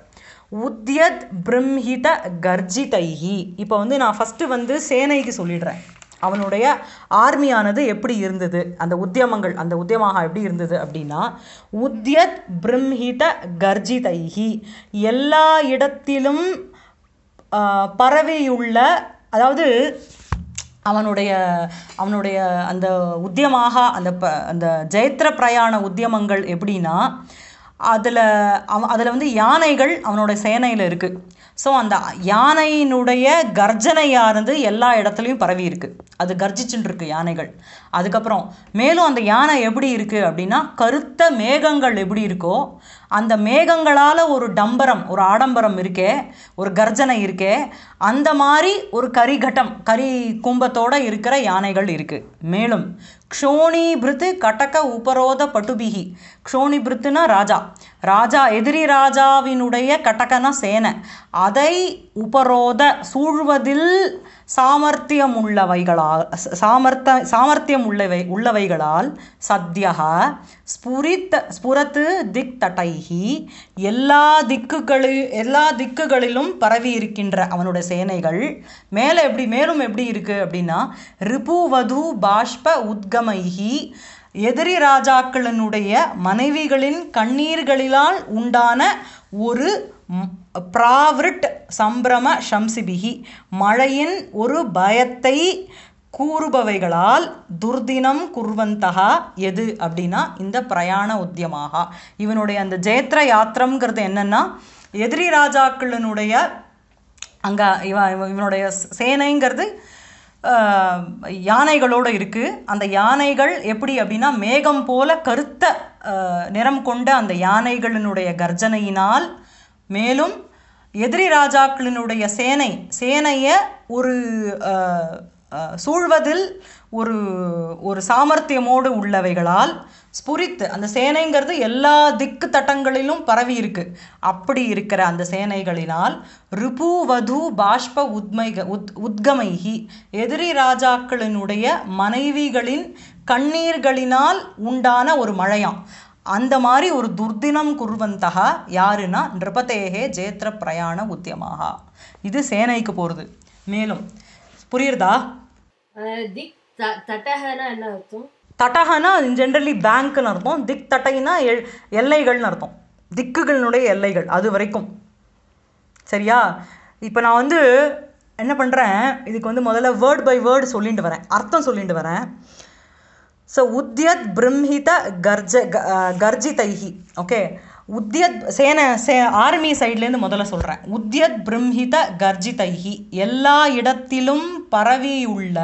உத்யத் பிரம்ஹித கர்ஜிதைஹி இப்போ வந்து நான் ஃபஸ்ட்டு வந்து சேனைக்கு சொல்லிடுறேன் அவனுடைய ஆர்மியானது எப்படி இருந்தது அந்த உத்தியமங்கள் அந்த உத்தியமாக எப்படி இருந்தது அப்படின்னா உத்யத் பிரம்ஹித கர்ஜிதைஹி எல்லா இடத்திலும் ஆஹ், பரவியுள்ள அதாவது அவனுடைய அவனுடைய அந்த உத்தியமாக அந்த ப அந்த ஜெயத்ர பிரயாண உத்தியமங்கள் எப்படின்னா அதில் அவன் அதில் வந்து யானைகள் அவனோட சேனையில் இருக்குது ஸோ அந்த யானையினுடைய கர்ஜனையானது எல்லா இடத்துலையும் பரவி இருக்கு அது கர்ஜிச்சுட்டு இருக்கு யானைகள் அதுக்கப்புறம் மேலும் அந்த யானை எப்படி இருக்கு அப்படின்னா கருத்த மேகங்கள் எப்படி இருக்கோ அந்த மேகங்களால் ஒரு டம்பரம் ஒரு ஆடம்பரம் இருக்கே ஒரு கர்ஜனை இருக்கே அந்த மாதிரி ஒரு கரிகட்டம் கரி கும்பத்தோட இருக்கிற யானைகள் இருக்கு மேலும் க்ஷோணிபிருத்து கட்டக உபரோத பட்டுபிகி க்ஷோணிபிருத்துனா ராஜா ராஜா எதிரி ராஜாவினுடைய கட்டகனா சேனை அதை உபரோத சூழ்வதில் சாமர்த்தியம் உள்ளவைகளால் சாமர்த்த சாமர்த்தியம் உள்ளவை உள்ளவைகளால் சத்யக ஸ்புரித் ஸ்புரத்து திக் தட்டைஹி எல்லா திக்குகளி எல்லா திக்குகளிலும் பரவி இருக்கின்ற அவனுடைய சேனைகள் மேலே எப்படி மேலும் எப்படி இருக்கு அப்படின்னா ரிபுவது பாஷ்ப உத்கமைஹி எதிரி ராஜாக்களினுடைய மனைவிகளின் கண்ணீர்களிலால் உண்டான ஒரு ம், பிராவிருட் சம்பிரம சம்சிபிகி மழையின் ஒரு பயத்தை கூறுபவைகளால் துர்தினம் குர்வந்தகா எது அப்படின்னா இந்த பிரயாண உத்தியமாக இவனுடைய அந்த ஜெயத்ர யாத்திரம்ங்கிறது என்னன்னா எதிரி ராஜாக்களினுடைய அங்கே இவன் இவன் இவனுடைய சேனைங்கிறது ஆஹ், யானைகளோடு இருக்குது அந்த யானைகள் எப்படி அப்படின்னா மேகம் போல கருத்த ஆஹ், நிறம் கொண்ட அந்த யானைகளினுடைய கர்ஜனையினால் மேலும் எதிரி ராஜாக்களினுடைய சேனை சேனையை ஒரு ஆஹ், ஆஹ், சூழ்வதில் ஒரு ஒரு சாமர்த்தியமோடு உள்ளவைகளால் ஸ்புரித்து அந்த சேனைங்கிறது எல்லா திக்கு தட்டங்களிலும் பரவி இருக்கு அப்படி இருக்கிற அந்த சேனைகளினால் ரிபு வது பாஷ்ப உத்மைக உத் உத்கமைகி எதிரி ராஜாக்களினுடைய மனைவிகளின் கண்ணீர்களினால் உண்டான ஒரு மழையாம் அந்த மாதிரி ஒரு துர்தினம் குர்வந்தகா யாருன்னா நிருபதேகே ஜேத்ர பிரயாண உத்தியமாக இது சேனைக்கு போகிறது மேலும் புரியுறதா அஹ் திக் த- தட்டகனா என்ன அர்த்தம் தட்டகனா ஜென்ரலி பேங்க்னு அர்த்தம் திக் தட்டைனா எல்- எல்லைகள்னு அர்த்தம் திக்குகளினுடைய எல்லைகள் அது வரைக்கும் சரியா இப்போ நான் வந்து என்ன பண்ணுறேன் இதுக்கு வந்து முதல்ல வேர்ட் பை வேர்டு சொல்லிட்டு வரேன் அர்த்தம் சொல்லிட்டு வரேன் ஸோ உத்யத் பிரம்ஹித கர்ஜ க- அஹ் கர்ஜிதைஹி ஓகே உத்யத் சேனை சே ஆர்மி சைட்லேருந்து முதல்ல சொல்கிறேன் உத்யத் பிரம்ஹித கர்ஜிதைஹி எல்லா இடத்திலும் பரவியுள்ள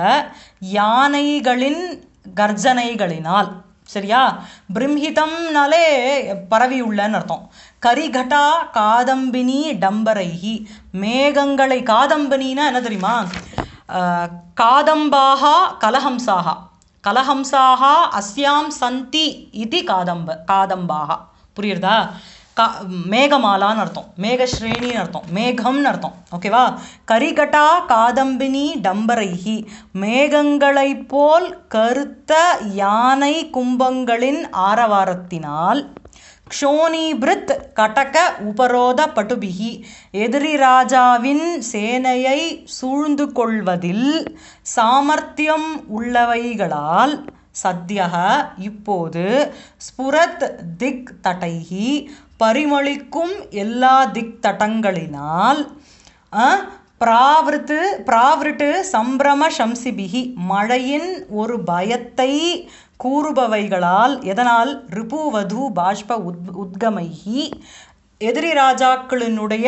யானைகளின் கர்ஜனைகளினால் சரியா பிரம்ஹிதம்னாலே பரவியுள்ளன்னு அர்த்தம் கரிகட்டா காதம்பினி டம்பரைஹி மேகங்களை காதம்பினின்னா என்ன தெரியுமா அஹ், காதம்பாகா கலஹம்சாகா கலஹம்சாக அஸ்யாம் சந்தி இது காதம்ப காதம்பாக புரியுறதா கா மேகமாலான்னு அர்த்தம் மேகஸ்ரேணின்னு அர்த்தம் மேகம்னு அர்த்தம் ஓகேவா கரிகட்டா காதம்பினி டம்பரைஹி மேகங்களைப் போல் கருத்த யானை கும்பங்களின் ஆரவாரத்தினால் க்ஷோணிபிருத் கடக உபரோத பட்டுபிகி எதிரி ராஜாவின் சேனையை சூழ்ந்து கொள்வதில் சாமர்த்தியம் உள்ளவைகளால் சத்யக இப்போது ஸ்புரத் திக் தட்டைஹி பரிமளிக்கும் எல்லா திக் தட்டங்களினால் அஹ், பிராவிருத்து பிராவிருட்டு சம்பிரம சம்சிபிகி மழையின் ஒரு பயத்தை கூறுபவைகளால் எதனால் ரிபுவது பாஷ்ப உத் உத்கமைஹி எதிரி ராஜாக்களினுடைய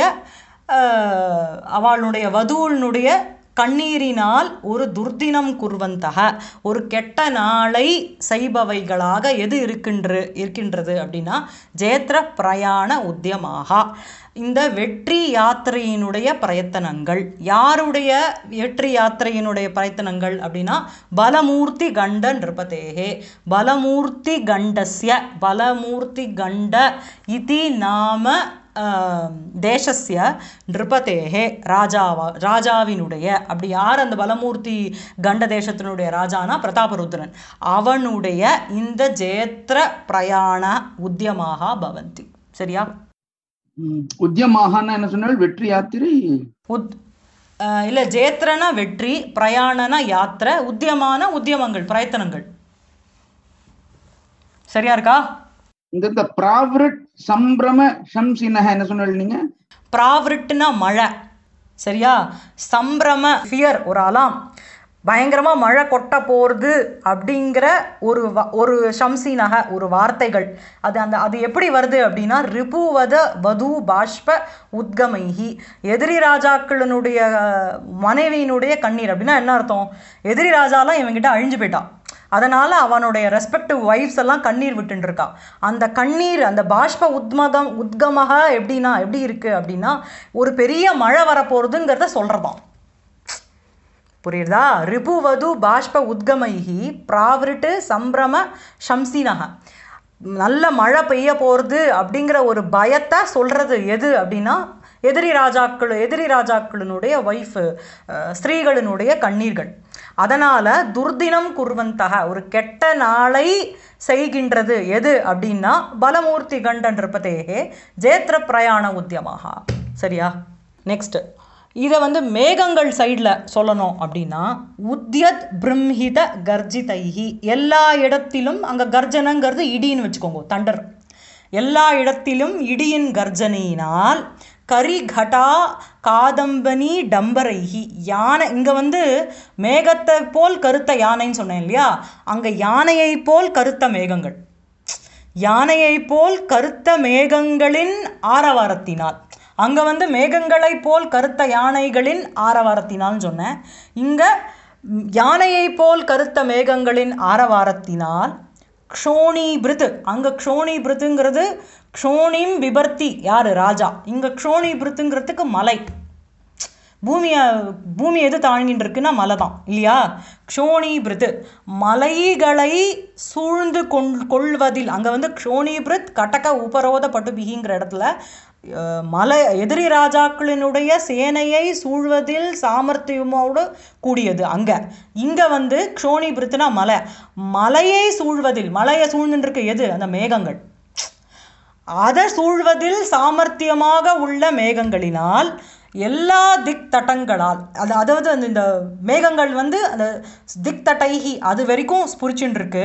அஹ், அவளுடைய வதுவினுடைய கண்ணீரினால் ஒரு துர்தினம் குர்வந்தக ஒரு கெட்ட நாளை செய்பவைகளாக எது இருக்கின்ற இருக்கின்றது அப்படின்னா ஜேத்ர பிரயாண உத்தியமாக இந்த வெற்றி யாத்திரையினுடைய பிரயத்தனங்கள் யாருடைய வெற்றி யாத்திரையினுடைய பிரயத்தனங்கள் அப்படின்னா பலமூர்த்தி கண்ட நிருபதேகே பலமூர்த்தி கண்டஸ்ய பலமூர்த்தி கண்ட இதி நாம ஆம், தேசஸ்ய நிருபதேகே ராஜாவா ராஜாவினுடைய அப்படி யார் அந்த பலமூர்த்தி கண்ட தேசத்தினுடைய ராஜானா பிரதாபருத்ரன் அவனுடைய இந்த ஜெயத்ர பிரயாண உத்தியமாக பவந்தி சரியா ம். உத்தியமாகன்னா என்ன சொன்னால் வெற்றி யாத்திரை உத் அஹ் இல்ல ஜேத்ரனா வெற்றி பிரயாணனா யாத்திரை உத்தியமான உத்தியமங்கள் பிரயத்தனங்கள் சரியா இருக்கா இந்த இந்த பிராவிரட் சம்பிரம சம்சினக என்ன சொன்னால் நீங்க பிராவிருட்டுனா மழை சரியா சம்பிரம ஃபியர் ஒரு அலாம் பயங்கரமாக மழை கொட்ட போகிறது அப்படிங்கிற ஒரு வ ஒரு ஷம்சீனக ஒரு வார்த்தைகள் அது அந்த அது எப்படி வருது அப்படின்னா ரிபுவத வது பாஷ்ப உத்கமைஹி எதிரி ராஜாக்களினுடைய அஹ், மனைவியினுடைய கண்ணீர் அப்படின்னா என்ன அர்த்தம் எதிரி ராஜாலாம் இவங்கிட்ட அழிஞ்சு போயிட்டான் அதனால் அவனுடைய ரெஸ்பெக்டிவ் ஒய்ஃப்ஸ் எல்லாம் கண்ணீர் விட்டுன்னு இருக்கா அந்த கண்ணீர் அந்த பாஷ்ப உத்மகம் உத்கமக எப்படின்னா எப்படி இருக்குது அப்படின்னா ஒரு பெரிய மழை வரப்போகிறதுங்கிறத சொல்கிறதாம் புரியுதா ரிபுவது பாஷ்ப உத்கமைஹி பிராவிருட்டு சம்பிரம ஷம்சினக நல்ல மழை பெய்ய போகிறது அப்படிங்கிற ஒரு பயத்தை சொல்கிறது எது அப்படின்னா எதிரி ராஜாக்கள் எதிரி ராஜாக்களினுடைய ஒய்ஃபு ஸ்திரீகளினுடைய கண்ணீர்கள் அதனால் துர்தினம் குர்வந்தக ஒரு கெட்ட நாளை செய்கின்றது எது அப்படின்னா பலமூர்த்தி கண்டன் இருப்பதேகே ஜேத்திர பிரயாண உத்தியமாக சரியா நெக்ஸ்ட் இதை வந்து மேகங்கள் சைடில் சொல்லணும் அப்படின்னா உத்யத் பிரம்ஹித கர்ஜிதைஹி எல்லா இடத்திலும் அங்கே கர்ஜனங்கிறது இடின்னு வச்சுக்கோங்க தண்டர் எல்லா இடத்திலும் இடியின் கர்ஜனையினால் கரிகடா காதம்பனி டம்பரைஹி யானை இங்கே வந்து மேகத்தை போல் கருத்த யானைன்னு சொன்னேன் இல்லையா அங்கே யானையை போல் கருத்த மேகங்கள் யானையை போல் கருத்த மேகங்களின் ஆரவாரத்தினால் அங்கே வந்து மேகங்களை போல் கருத்த யானைகளின் ஆரவாரத்தினால்னு சொன்னேன் இங்கே யானையை போல் கருத்த மேகங்களின் ஆரவாரத்தினால் க்ஷோணிபிருத் அங்கே க்ஷோணிபிருத்துங்கிறது க்ஷோணிம் விபர்த்தி யார் ராஜா இங்கே க்ஷோணிபிருத்துங்கிறதுக்கு மலை பூமியை பூமி எது தாழ்கின்னு இருக்குன்னா மலை தான் இல்லையா க்ஷோணிபிருத் மலைகளை சூழ்ந்து கொள் கொள்வதில் அங்கே வந்து க்ஷோணிபிருத் கடக உபரோத பட்டுபிகிங்கிற இடத்துல அஹ், மலை எதிரி ராஜாக்களினுடைய சேனையை சூழ்வதில் சாமர்த்தியமோடு கூடியது அங்கே இங்கே வந்து க்ஷோணிபிருத்துனா மலை மலையை சூழ்வதில் மலையை சூழ்ந்துருக்கு எது அந்த மேகங்கள் அதை சூழ்வதில் சாமர்த்தியமாக உள்ள மேகங்களினால் எல்லா திக் தட்டங்களால் அது அதாவது அந்த இந்த மேகங்கள் வந்து அந்த திக் தட்டைஹி அது வரைக்கும் ஸ்புரிச்சுன்னு இருக்கு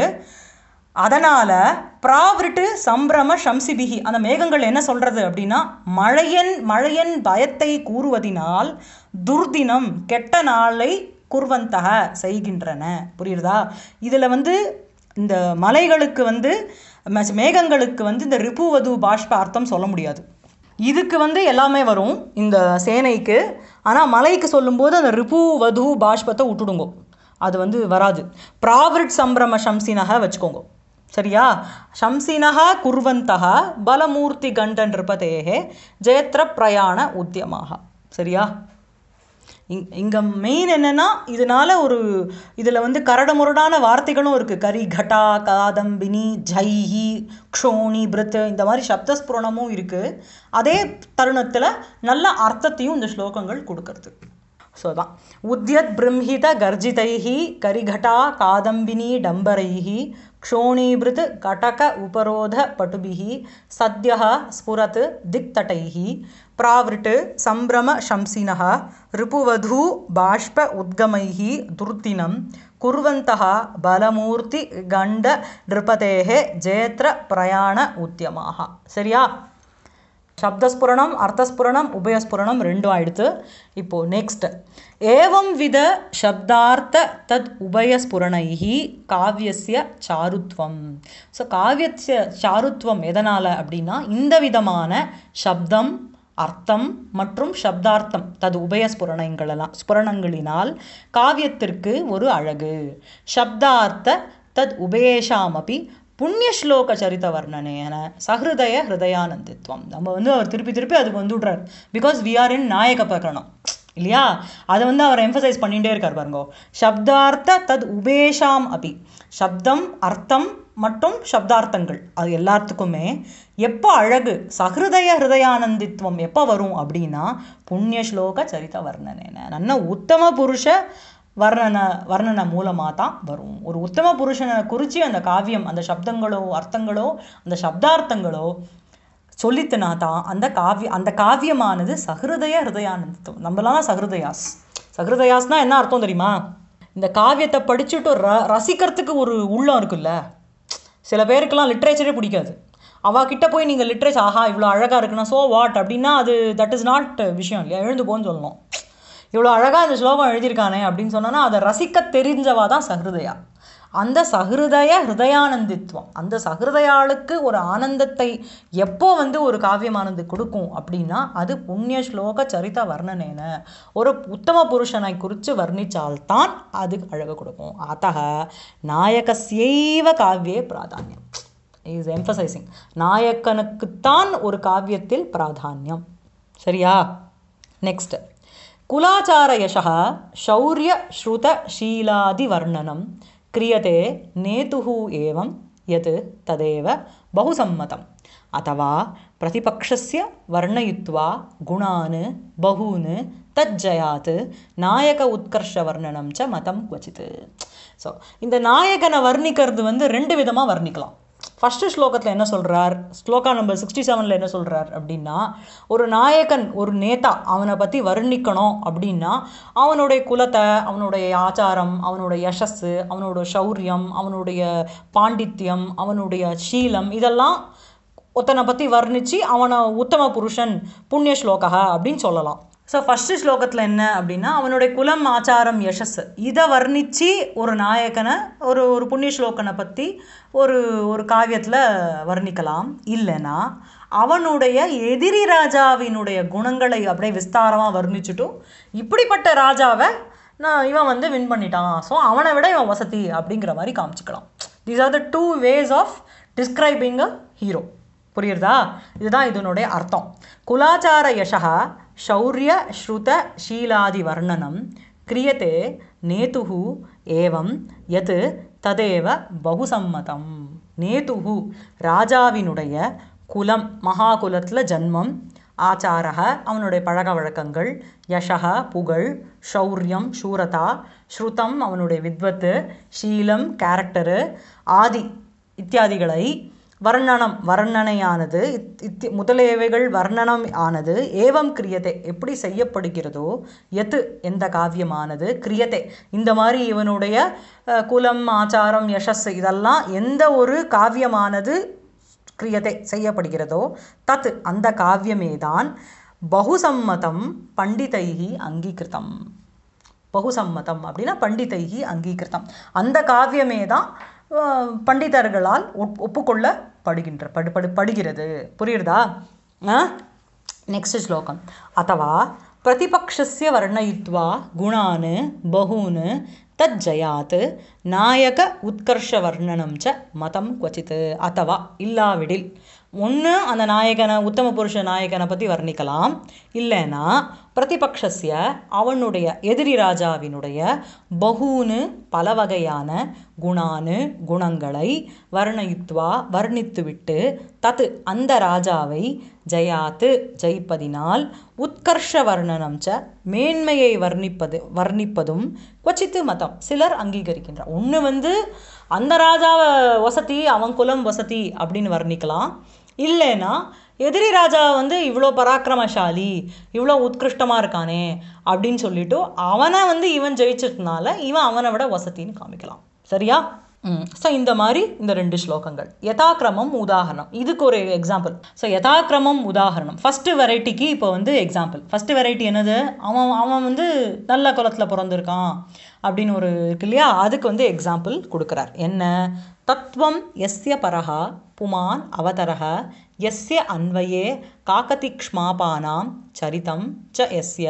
அதனால் பிராவிருட்டு சம்பிரம ஷம்சிபிகி அந்த மேகங்கள் என்ன சொல்கிறது அப்படின்னா மழையன் மழையன் பயத்தை கூறுவதினால் துர்தினம் கெட்ட நாளை குர்வந்தக செய்கின்றன புரியுறதா இதில் வந்து இந்த மலைகளுக்கு வந்து ம- மேகங்களுக்கு வந்து இந்த ரிபுவது பாஷ்ப அர்த்தம் சொல்ல முடியாது இதுக்கு வந்து எல்லாமே வரும் இந்த சேனைக்கு ஆனால் மலைக்கு சொல்லும்போது அந்த ரிபு வது பாஷ்பத்தை விட்டுடுங்கோ அது வந்து வராது பிராவிருட் சம்பிரம ஷம்சினக வச்சுக்கோங்க சரியா ஷம்சினக குர்வந்தக பலமூர்த்தி கண்டன் இருப்பதேகே ஜெயத்ர பிரயாண உத்தியமாக சரியா இங் இங்கே மெயின் என்னன்னா இதனால ஒரு இதில் வந்து கரடுமுரடான வார்த்தைகளும் இருக்குது கரி கட்டா காதம்பினி ஜைஹி க்ஷோணி பிருத் இந்த மாதிரி சப்தஸ்புரணமும் இருக்குது அதே தருணத்தில் நல்ல அர்த்தத்தையும் இந்த ஸ்லோகங்கள் கொடுக்கறது ஸோ தான் உத்யத் பிரம்ஹித கர்ஜிதைஹி கரிகட்டா காதம்பினி டம்பரைஹி க்ஷோணீபிருத் கடக உபரோத பட்டுபிஹி சத்யः ஸ்புரத் திக்தட்டைஹி பிராவிருட் சம்பிரம ஷம்சினः ரிபுவது பாஷ்ப உத்கமைஹி துர்தினம் குர்வந்தः பலமூர்த்தி கண்ட நிருபதேः ஜேத்ர பிரயாண உத்தியமாக சரியா சப்தஸ்புரணம் அர்த்தஸ்புரணம் உபயஸ்புரணம் ரெண்டும் ஆயிடுத்து இப்போ நெக்ஸ்ட் ஏவம் வித சப்தார்த்த தத் உபயஸ்புரணைஹி காவியஸ்ய சாருத்வம் ஸோ காவியஸ்ய சாருத்வம் எதனால் அப்படின்னா இந்த விதமான சப்தம் அர்த்தம் மற்றும் சப்தார்த்தம் தது உபயஸ்புரணங்களெல்லாம் ஸ்புரணங்களினால் காவியத்திற்கு ஒரு அழகு சப்தார்த்த தத் உபயேஷாமபி புண்ணியஸ்லோக சரித வர்ணனேன சஹிருதய ஹிருதயானந்தித்வம் நம்ம வந்து அவர் திருப்பி திருப்பி அதுக்கு வந்து விட்றார் பிகாஸ் வி ஆர் இன் நாயக பிரகரணம் இல்லையா அதை வந்து அவர் எம்ஃபசைஸ் பண்ணிகிட்டே இருக்கார் பாருங்க சப்தார்த்த தத் உபேஷாம் அபி சப்தம் அர்த்தம் மற்றும் சப்தார்த்தங்கள் அது எல்லாத்துக்குமே எப்போ அழகு சஹிருதய ஹிருதயானந்தித்வம் எப்போ வரும் அப்படின்னா புண்ணிய ஸ்லோக சரித வர்ணனேன நல்ல உத்தம புருஷ வர்ணன வர்ணனை மூலமாக தான் வரும் ஒரு உத்தம புருஷனை குறித்து அந்த காவியம் அந்த சப்தங்களோ அர்த்தங்களோ அந்த சப்தார்த்தங்களோ சொல்லித்துனா தான் அந்த காவிய அந்த காவியமானது சஹிருதய ஹிருதயானந்தம் நம்மளாம் சஹிருதயாஸ் சஹிருதயாஸ்னா என்ன அர்த்தம் தெரியுமா இந்த காவியத்தை படிச்சுட்டு ர ரசிக்கிறதுக்கு ஒரு உள்ளம் இருக்குல்ல சில பேருக்கெல்லாம் லிட்ரேச்சரே பிடிக்காது அவகிட்ட போய் நீங்கள் லிட்ரேச்சர் ஆஹா இவ்வளோ அழகாக இருக்குன்னா ஸோ வாட் அப்படின்னா அது தட் இஸ் நாட் விஷயம் இல்லையா எழுந்து போன்னு சொல்லணும் இவ்வளோ அழகாக இந்த ஸ்லோகம் எழுதியிருக்கானே அப்படின்னு சொன்னோன்னா அதை ரசிக்க தெரிஞ்சவா தான் சஹிருதயா அந்த சஹிருதய ஹிருதயானந்தித்வம் அந்த சஹிருதயாளுக்கு ஒரு ஆனந்தத்தை எப்போ வந்து ஒரு காவியமானது கொடுக்கும் அப்படின்னா அது புண்ணிய ஸ்லோக சரித வர்ணனேன ஒரு உத்தம புருஷனை குறித்து வர்ணிச்சால்தான் அது அழகு கொடுக்கும் அத்தக நாயகஸ்யைவ காவியே பிராதானியம் இஸ் எம்பசைசிங் நாயக்கனுக்குத்தான் ஒரு காவியத்தில் பிராதானியம் சரியா நெக்ஸ்ட் कुलाचारयशः शौर्यश्रुतशीलादिवर्णनं क्रियते नेतुः एवं यत् तदेव बहुसम्मतम् अथवा प्रतिपक्षस्य वर्णयित्वा गुणान् बहून् தஜ்ஜயாத் நாயக உத்கர்ஷ வர்ணனம் ச மதம் குவச்சித் ஸோ இந்த நாயகனை வர்ணிக்கிறது வந்து ரெண்டு விதமாக வர்ணிக்கலாம் ஃபஸ்ட்டு ஸ்லோகத்தில் என்ன சொல்கிறார் ஸ்லோகா நம்பர் சிக்ஸ்டி செவனில் என்ன சொல்கிறார் அப்படின்னா ஒரு நாயகன் ஒரு நேதா அவனை பற்றி வர்ணிக்கணும் அப்படின்னா அவனுடைய குலத்தை அவனுடைய ஆச்சாரம் அவனுடைய யசஸ் அவனோட சௌரியம் அவனுடைய பாண்டித்யம் அவனுடைய சீலம் இதெல்லாம் ஒருத்தனை பற்றி வர்ணித்து அவனை உத்தம புருஷன் புண்ணிய ஸ்லோகா அப்படின்னு சொல்லலாம் ஸோ ஃபஸ்ட்டு ஸ்லோகத்தில் என்ன அப்படின்னா அவனுடைய குலம் ஆச்சாரம் யசஸ் இதை வர்ணித்து ஒரு நாயகனை ஒரு ஒரு புண்ணிய ஸ்லோகனை பற்றி ஒரு ஒரு காவியத்தில் வர்ணிக்கலாம் இல்லைன்னா அவனுடைய எதிரி ராஜாவினுடைய குணங்களை அப்படியே விஸ்தாரமாக வர்ணிச்சுட்டும் இப்படிப்பட்ட ராஜாவை நான் இவன் வந்து வின் பண்ணிட்டான் ஸோ அவனை விட இவன் வசதி அப்படிங்கிற மாதிரி காமிச்சிக்கலாம் these are the two ways of describing a hero புரியுறதா இதுதான் இதனுடைய அர்த்தம் குலாச்சார யசா शौर्य श्रुत शीलादि वर्णनं क्रियते नेतुः एवं यत् तदेव बहुसम्मतம் நேதுஹு ராஜாவினுடைய குலம் மகாகுலத்தில் ஜன்மம் ஆச்சாரக அவனுடைய பழக்க வழக்கங்கள் யசக புகழ் ஷௌரியம் சூரதா ஸ்ருதம் அவனுடைய வித்வத்து ஷீலம் கேரக்டரு ஆதி இத்தியாதிகளை வர்ணனம் வர்ணனையானது இத் இத்தி முதலியவைகள் வர்ணனம் ஆனது ஏவம் கிரியத்தை எப்படி செய்யப்படுகிறதோ எது எந்த காவியமானது கிரியத்தை இந்த மாதிரி இவனுடைய அஹ், குலம் ஆச்சாரம் யசஸ் இதெல்லாம் எந்த ஒரு காவியமானது கிரியத்தை செய்யப்படுகிறதோ தத் அந்த காவியமே தான் பகுசம்மதம் பண்டிதைகி அங்கீகிருதம் பகுசம்மதம் அப்படின்னா பண்டிதைகி அங்கீகிருதம் அந்த காவியமே தான் அஹ், பண்டிதர்களால் ஒப் ஒப்புக்கொள்ளப்படுகின்ற படு படு படுகிறது புரியுறதா நெக்ஸ்ட் ஸ்லோகம் அத்தவா பிரதிபக்ஷஸ்ய வர்ணயித்வா குணான் பகூன் தஜ்ஜயாத் நாயக உத்கர்ஷ வர்ணனம் ச மதம் குவச்சித் அத்தவா இல்லாவிடில் ஒன்று அந்த நாயகனை உத்தம புருஷ நாயகனை பற்றி வர்ணிக்கலாம் இல்லைன்னா பிரதிபக்ஷஸ்ய அவனுடைய எதிரி ராஜாவினுடைய பகூனு பல வகையான குணானு குணங்களை வர்ணயித்வா வர்ணித்துவிட்டு தத் அந்த ராஜாவை ஜெயாத்து ஜெயிப்பதினால் உத்கர்ஷ வர்ணனம் ச மேன்மையை வர்ணிப்பது வர்ணிப்பதும் கொச்சித்து மதம் சிலர் அங்கீகரிக்கின்றார் ஒன்று வந்து அந்த ராஜாவை வசதி அவன் குலம் வசதி அப்படின்னு வர்ணிக்கலாம் இல்லைன்னா எதிரி ராஜா வந்து இவ்வளோ பராக்கிரமசாலி இவ்வளோ உத்கிருஷ்டமாக இருக்கானே அப்படின்னு சொல்லிட்டு அவனை வந்து இவன் ஜெயிச்சதுனால இவன் அவனை விட வசதின்னு காமிக்கலாம் சரியா ஸோ இந்த மாதிரி இந்த ரெண்டு ஸ்லோகங்கள் யதாக்கிரமம் உதாகரணம் இதுக்கு ஒரு எக்ஸாம்பிள் ஸோ யதாக்கிரமம் உதாகரணம் ஃபஸ்ட்டு வெரைட்டிக்கு இப்போ வந்து எக்ஸாம்பிள் ஃபஸ்ட்டு வெரைட்டி என்னது அவன் அவன் வந்து நல்ல குலத்தில் பிறந்திருக்கான் அப்படின்னு ஒரு இருக்கு இல்லையா அதுக்கு வந்து எக்ஸாம்பிள் கொடுக்குறார் என்ன தத்துவம் எஸ்ய பரஹா புமான் அவதரः यस्य अन्वये काकतिक्ष्मापानां चरितं च यस्य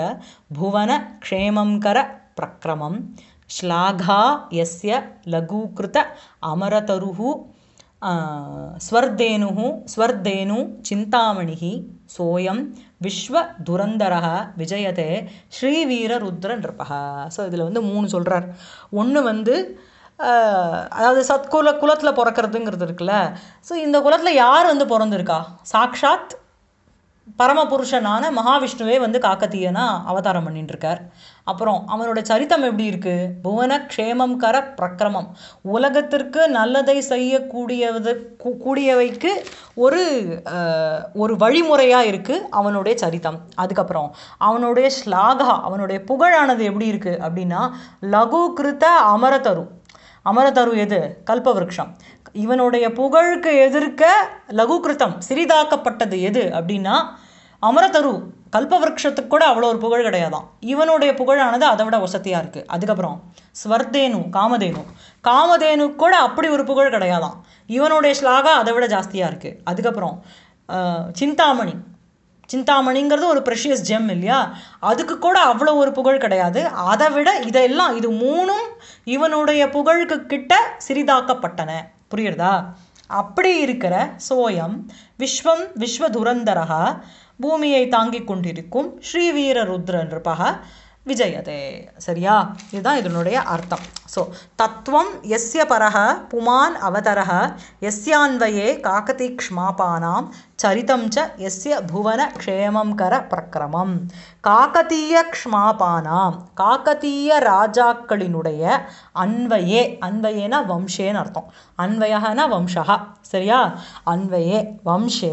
भुवनक्षेमङ्करप्रक्रमं श्लाघा यस्य लघूकृत अमरतरुः आ, स्वर्धेनुः स्वर्धेनु चिन्तामणिः सोऽयं விஸ்வதுரந்தரக விஜயதே ஸ்ரீவீரருத்ர நிருபக ஸோ இதில் வந்து மூணு சொல்கிறார் ஒன்று வந்து ஆஹ், அதாவது சத்குல குலத்தில் பிறக்கிறதுங்கிறது இருக்குல்ல ஸோ இந்த குலத்தில் யார் வந்து பிறந்திருக்கா சாக்ஷாத் பரமபுருஷனான மகாவிஷ்ணுவே வந்து காக்கத்தீயனா அவதாரம் பண்ணிட்டு இருக்கார் அப்புறம் அவனோட சரித்தம் எப்படி இருக்கு புவன க்ஷேமம் கர பிரக்கிரமம் உலகத்திற்கு நல்லதை செய்யக்கூடியது கூ- கூடியவைக்கு ஒரு அஹ், ஒரு வழிமுறையா இருக்கு அவனுடைய சரித்தம் அதுக்கப்புறம் அவனுடைய ஸ்லாகா அவனுடைய புகழானது எப்படி இருக்கு அப்படின்னா லகு கிருத அமரதரு அமரதரு எது கல்பவருஷம் இவனுடைய புகழுக்கு எதிர்க்க லகுகிருத்தம் சிறிதாக்கப்பட்டது எது அப்படின்னா அமரதரு கல்பவருஷத்துக்கு கூட அவ்வளோ ஒரு புகழ் கிடையாதாம் இவனுடைய புகழானது அதை விட வசதியாக இருக்குது அதுக்கப்புறம் ஸ்வர்தேனு காமதேனு காமதேனு கூட அப்படி ஒரு புகழ் கிடையாதாம் இவனுடைய ஸ்லாகா அதை விட ஜாஸ்தியாக இருக்குது அதுக்கப்புறம் அஹ், சிந்தாமணி சிந்தாமணிங்கிறது ஒரு ப்ரெஷியஸ் ஜெம் இல்லையா அதுக்கு கூட அவ்வளோ ஒரு புகழ் கிடையாது அதை விட இதெல்லாம் இது மூணும் இவனுடைய புகழுக்கு கிட்ட சிறிதாக்கப்பட்டன புரியுறதா அப்படி இருக்கிற சோயம் விஸ்வம் விஸ்வதுரந்தரகா பூமியை தாங்கிக் கொண்டிருக்கும் ஸ்ரீவீர ருத்ர நிருபக விஜயதே சரியா இதுதான் இதனுடைய அர்த்தம் ஸோ தத்துவம் எஸ்ய பரஹ புமான் அவதரஹ எஸ்யான்வயே காக்கதீக்ஷ்மாபானாம் சரிதம் ச எஸ்ய புவன க்ஷேமம் கர பிரக்கிரமம் காக்கதீய க்ஷ்மாபானாம் காக்கதீய ராஜாக்களினுடைய அன்வயே அன்வயேனா வம்சேன்னு அர்த்தம் அன்வயகனா வம்சா சரியா அன்வயே வம்சே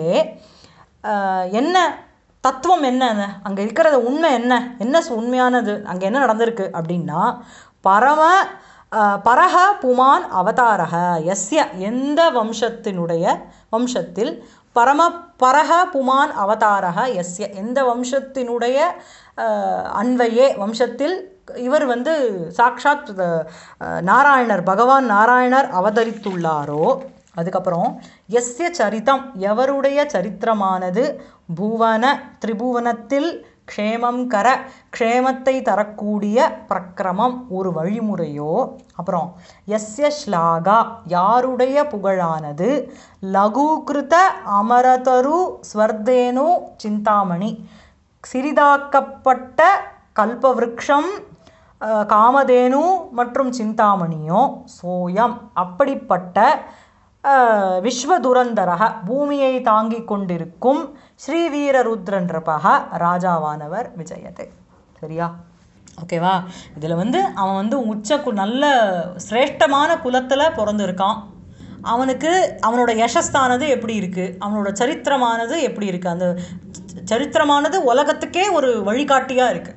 ஆஹ், என்ன தத்துவம் என்ன அங்கே இருக்கிறது உண்மை என்ன என்ன சு- உண்மையானது அங்கே என்ன நடந்திருக்கு அப்படின்னா பரம ஆஹ், பரஹ புமான் அவதாரக எஸ்ய எந்த வம்சத்தினுடைய வம்சத்தில் பரம பரஹ புமான் அவதாரக எஸ்ய எந்த வம்சத்தினுடைய ஆஹ், அன்வையே வம்சத்தில் இவர் வந்து சாக்ஷாத் ஆஹ், நாராயணர் பகவான் நாராயணர் அவதரித்துள்ளாரோ அதுக்கப்புறம் எஸ்ய சரிதம் எவருடைய சரித்திரமானது புவன திரிபுவனத்தில் க்ஷேமம் கர க்ஷேமத்தை தரக்கூடிய பிரக்கிரமம் ஒரு வழிமுறையோ அப்புறம் எஸ்ய ஸ்லாகா யாருடைய புகழானது லகுகிருத அமரதரு ஸ்வர்தேனு சிந்தாமணி சிறிதாக்கப்பட்ட கல்பவருக்ஷம் அஹ், காமதேனு மற்றும் சிந்தாமணியோ சோயம் அப்படிப்பட்ட அஹ், விஸ்வதுரந்தரக பூமியை தாங்கிக் கொண்டிருக்கும் ஸ்ரீவீரருத்ரன்றபக ராஜாவானவர் விஜயத்தை சரியா ஓகேவா இதில் வந்து அவன் வந்து உச்ச கு நல்ல சிரேஷ்டமான குலத்தில் பிறந்திருக்கான் அவனுக்கு அவனோட யசஸ்தானது எப்படி இருக்குது அவனோட சரித்திரமானது எப்படி இருக்குது அந்த சரித்திரமானது உலகத்துக்கே ஒரு வழிகாட்டியாக இருக்குது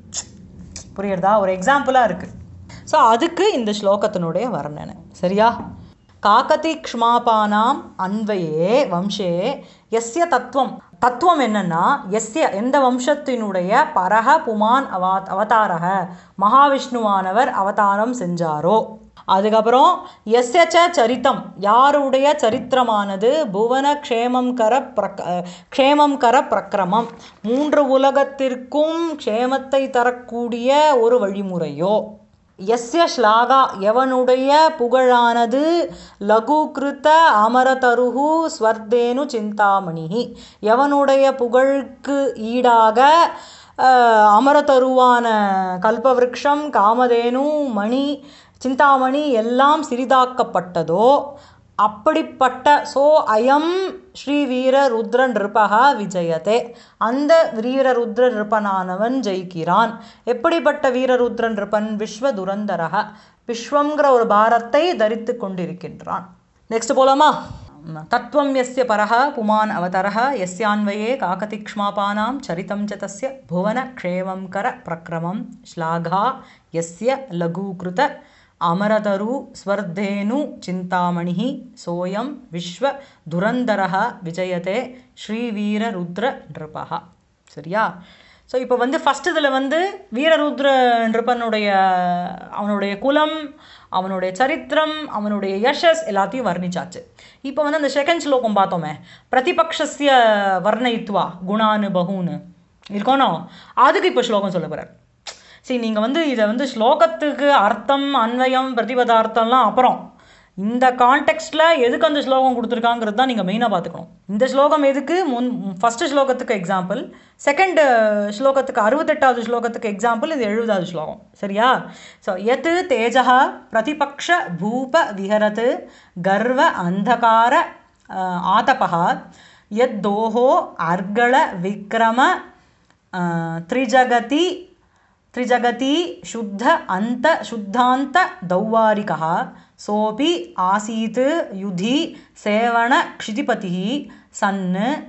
புரியுறதா ஒரு எக்ஸாம்பிளாக இருக்குது ஸோ அதுக்கு இந்த ஸ்லோகத்தினுடைய வர்ணனை சரியா காக்கதி க்ஷ்மாபானாம் அன்வயே வம்சே எஸ்ய தத்துவம் தத்துவம் என்னன்னா எஸ்ய எந்த வம்சத்தினுடைய பரக புமான் அவா அவதாரக மகாவிஷ்ணுவானவர் அவதாரம் செஞ்சாரோ அதுக்கப்புறம் எஸ்ய ச சரித்தம் யாருடைய சரித்திரமானது புவன க்ஷேமம் கர பிரக் க்ஷேமம் கர பிரக்கிரமம் மூன்று உலகத்திற்கும் க்ஷேமத்தை தரக்கூடிய ஒரு வழிமுறையோ எஸ்ய ஸ்லாகா எவனுடைய புகழானது லகுகிருத்த அமரதருகு ஸ்வர்தேனு சிந்தாமணி எவனுடைய புகழுக்கு ஈடாக அஹ், அமரதருவான கல்பவருக்ஷம் காமதேனு மணி சிந்தாமணி எல்லாம் சிறிதாக்கப்பட்டதோ அப்படிப்பட்ட சோ அயம் ஸ்ரீ வீர ருத்ர நிருபகா விஜயதே அந்த வீர ருத்ர நிருபனானவன் ஜெயிக்கிறான் எப்படிப்பட்ட வீரருத்ர நிருபன் விஸ்வ துரந்தரக விஸ்வங்கிற ஒரு பாரத்தை தரித்து கொண்டிருக்கின்றான் நெக்ஸ்ட் போலாமா தத்துவம் எஸ்ய பரஹ புமான் அவதரஹ எஸ்யான்வயே காக்கதிக்ஷ்மாபானாம் சரிதம் ச தஸ்ய புவன க்ஷேமம் கர பிரக்ரமம் ஸ்லாகா எஸ்ய லகூகிருத அமரதரு ஸ்வர்தேனு சிந்தாமணி சோயம் விஸ்வ துரந்தரஹ விஜயதே ஸ்ரீவீர ருத்ர நிருபா சரியா ஸோ இப்போ வந்து ஃபஸ்ட் இதில் வந்து வீரருத்ர நிருபனுடைய அவனுடைய குலம் அவனுடைய சரித்திரம் அவனுடைய யஷஸ் எல்லாத்தையும் வர்ணிச்சாச்சு இப்போ வந்து அந்த செகண்ட் ஸ்லோகம் பார்த்தோமே பிரதிபக்ஷஸ்ய வர்ணயித்வா குணானு பகுன்னு இருக்கோனோ அதுக்கு இப்போ ஸ்லோகம் சொல்ல போகிறார் சரி நீங்கள் வந்து இதை வந்து ஸ்லோகத்துக்கு அர்த்தம் அன்வயம் பிரதிபதார்த்தம்லாம் அப்புறம் இந்த கான்டெக்ஸ்டில் எதுக்கு அந்த ஸ்லோகம் கொடுத்துருக்காங்கிறது தான் நீங்கள் மெயினாக பார்த்துக்கணும் இந்த ஸ்லோகம் எதுக்கு முன் ஃபஸ்ட்டு ஸ்லோகத்துக்கு எக்ஸாம்பிள் செகண்ட் ஸ்லோகத்துக்கு அறுபத்தெட்டாவது ஸ்லோகத்துக்கு எக்ஸாம்பிள் இது எழுபதாவது ஸ்லோகம் சரியா ஸோ எத் தேஜः பிரதிபக்ஷ பூப விஹரத் கர்வ அந்தகார அஹ், ஆதபः யத் தோஹோ அர்கள விக்ரம அஹ், த்ரிஜகதி त्रिजगती शुद्ध अन्त शुद्धान्त दौवारिकः सोऽपि आसीत् युधि सेवणक्षितिपतिः सन्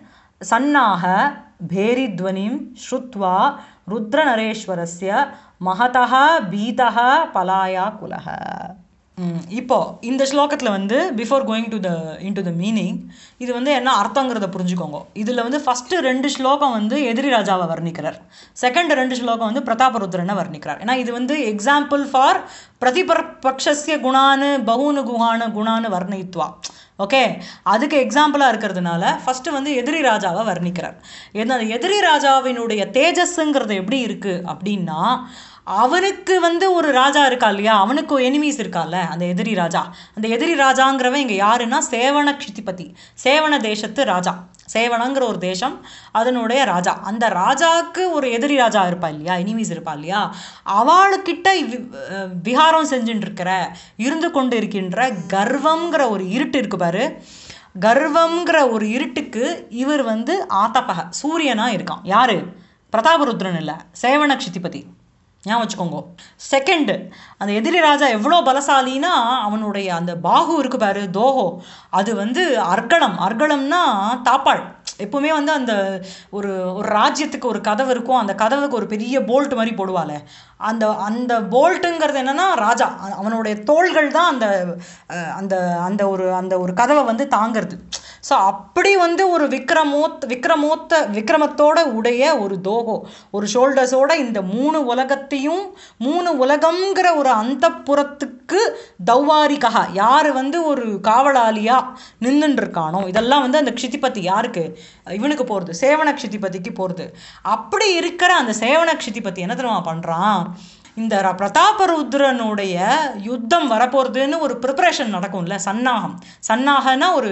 सन्नाह भेरिध्वनिं श्रुत्वा रुद्रनरेश्वरस्य महतः भीतः पलायाकुलः ம், இப்போ இந்த ஸ்லோகத்தில் வந்து before going to the into the meaning இது வந்து என்ன அர்த்தங்கிறத புரிஞ்சுக்கோங்க இதில் வந்து ஃபஸ்ட்டு ரெண்டு ஸ்லோகம் வந்து எதிரி ராஜாவை வர்ணிக்கிறார் செகண்ட் ரெண்டு ஸ்லோகம் வந்து பிரதாபருத்ரனை வர்ணிக்கிறார் ஏன்னா இது வந்து எக்ஸாம்பிள் ஃபார் பிரதிபக்ஷஸ்ய குணானு பகுனு குஹானு குணானு வர்ணித்வா ஓகே அதுக்கு எக்ஸாம்பிளாக இருக்கிறதுனால ஃபஸ்ட்டு வந்து எதிரி ராஜாவை வர்ணிக்கிறார் ஏன்னா அந்த எதிரி ராஜாவினுடைய தேஜஸ்ங்கிறது எப்படி இருக்குது அப்படின்னா அவனுக்கு வந்து ஒரு ராஜா இருக்கா இல்லையா அவனுக்கு எனிமீஸ் இருக்கால்ல அந்த எதிரி ராஜா அந்த எதிரி ராஜாங்கிறவன் இங்கே யாருன்னா சேவன க்ஷிதிபதி சேவன தேசத்து ராஜா சேவனங்கிற ஒரு தேசம் அதனுடைய ராஜா அந்த ராஜாவுக்கு ஒரு எதிரி ராஜா இருப்பா இல்லையா எனிமீஸ் இருப்பா இல்லையா அவளுக்கிட்ட வி- அஹ் விஹாரம் செஞ்சுட்டு இருக்கிற இருந்து கொண்டு இருக்கின்ற கர்வம்ங்கிற ஒரு இருட்டு இருக்கு பாரு கர்வம்ங்கிற ஒரு இருட்டுக்கு இவர் வந்து ஆத்தப்பக சூரியனா இருக்கான் யாரு பிரதாபருத்ரன் இல்லை சேவன க்ஷிதிபதி ஞாபகம் வச்சுக்கோங்க செகண்டு அந்த எதிரி ராஜா எவ்வளோ பலசாலின்னா அவனுடைய அந்த பாகு இருக்கு பாரு தோஹோ அது வந்து அர்கணம் அர்கணம்னா தாப்பாள் எப்பவுமே வந்து அந்த ஒரு ஒரு ராஜ்யத்துக்கு ஒரு கதவு இருக்கும் அந்த கதவுக்கு ஒரு பெரிய போல்ட் மாதிரி போடுவாளே அந்த அந்த போல்ட்டுங்கிறது என்னன்னா ராஜா அ- அவனுடைய தோள்கள் தான் அந்த அஹ், அந்த அந்த ஒரு அந்த ஒரு கதவை வந்து தாங்கிறது ஸோ அப்படி வந்து ஒரு விக்ரமோத் விக்ரமோத்த விக்ரமத்தோட உடைய ஒரு தோகோ ஒரு ஷோல்டர்ஸோட இந்த மூணு உலகத்தையும் மூணு உலகம்ங்கிற ஒரு அந்தப்புறத்துக்கு தௌவாரிகா யார் வந்து ஒரு காவலாளியா நின்னுட்டு இருக்கானோ இதெல்லாம் வந்து அந்த க்ஷிதிபதி யாருக்கு இவனுக்கு போகிறது சேவன க்ஷிதிபதிக்கு போகிறது அப்படி இருக்கிற அந்த சேவன க்ஷிதிபதி என்ன தெரியுமா பண்ணுறான் இந்த ர- பிரதாபருத்ரனுடைய யுத்தம் வரப்போகிறதுன்னு ஒரு ப்ரிப்பரேஷன் நடக்கும்ல சன்னாகம் சன்னாகனா ஒரு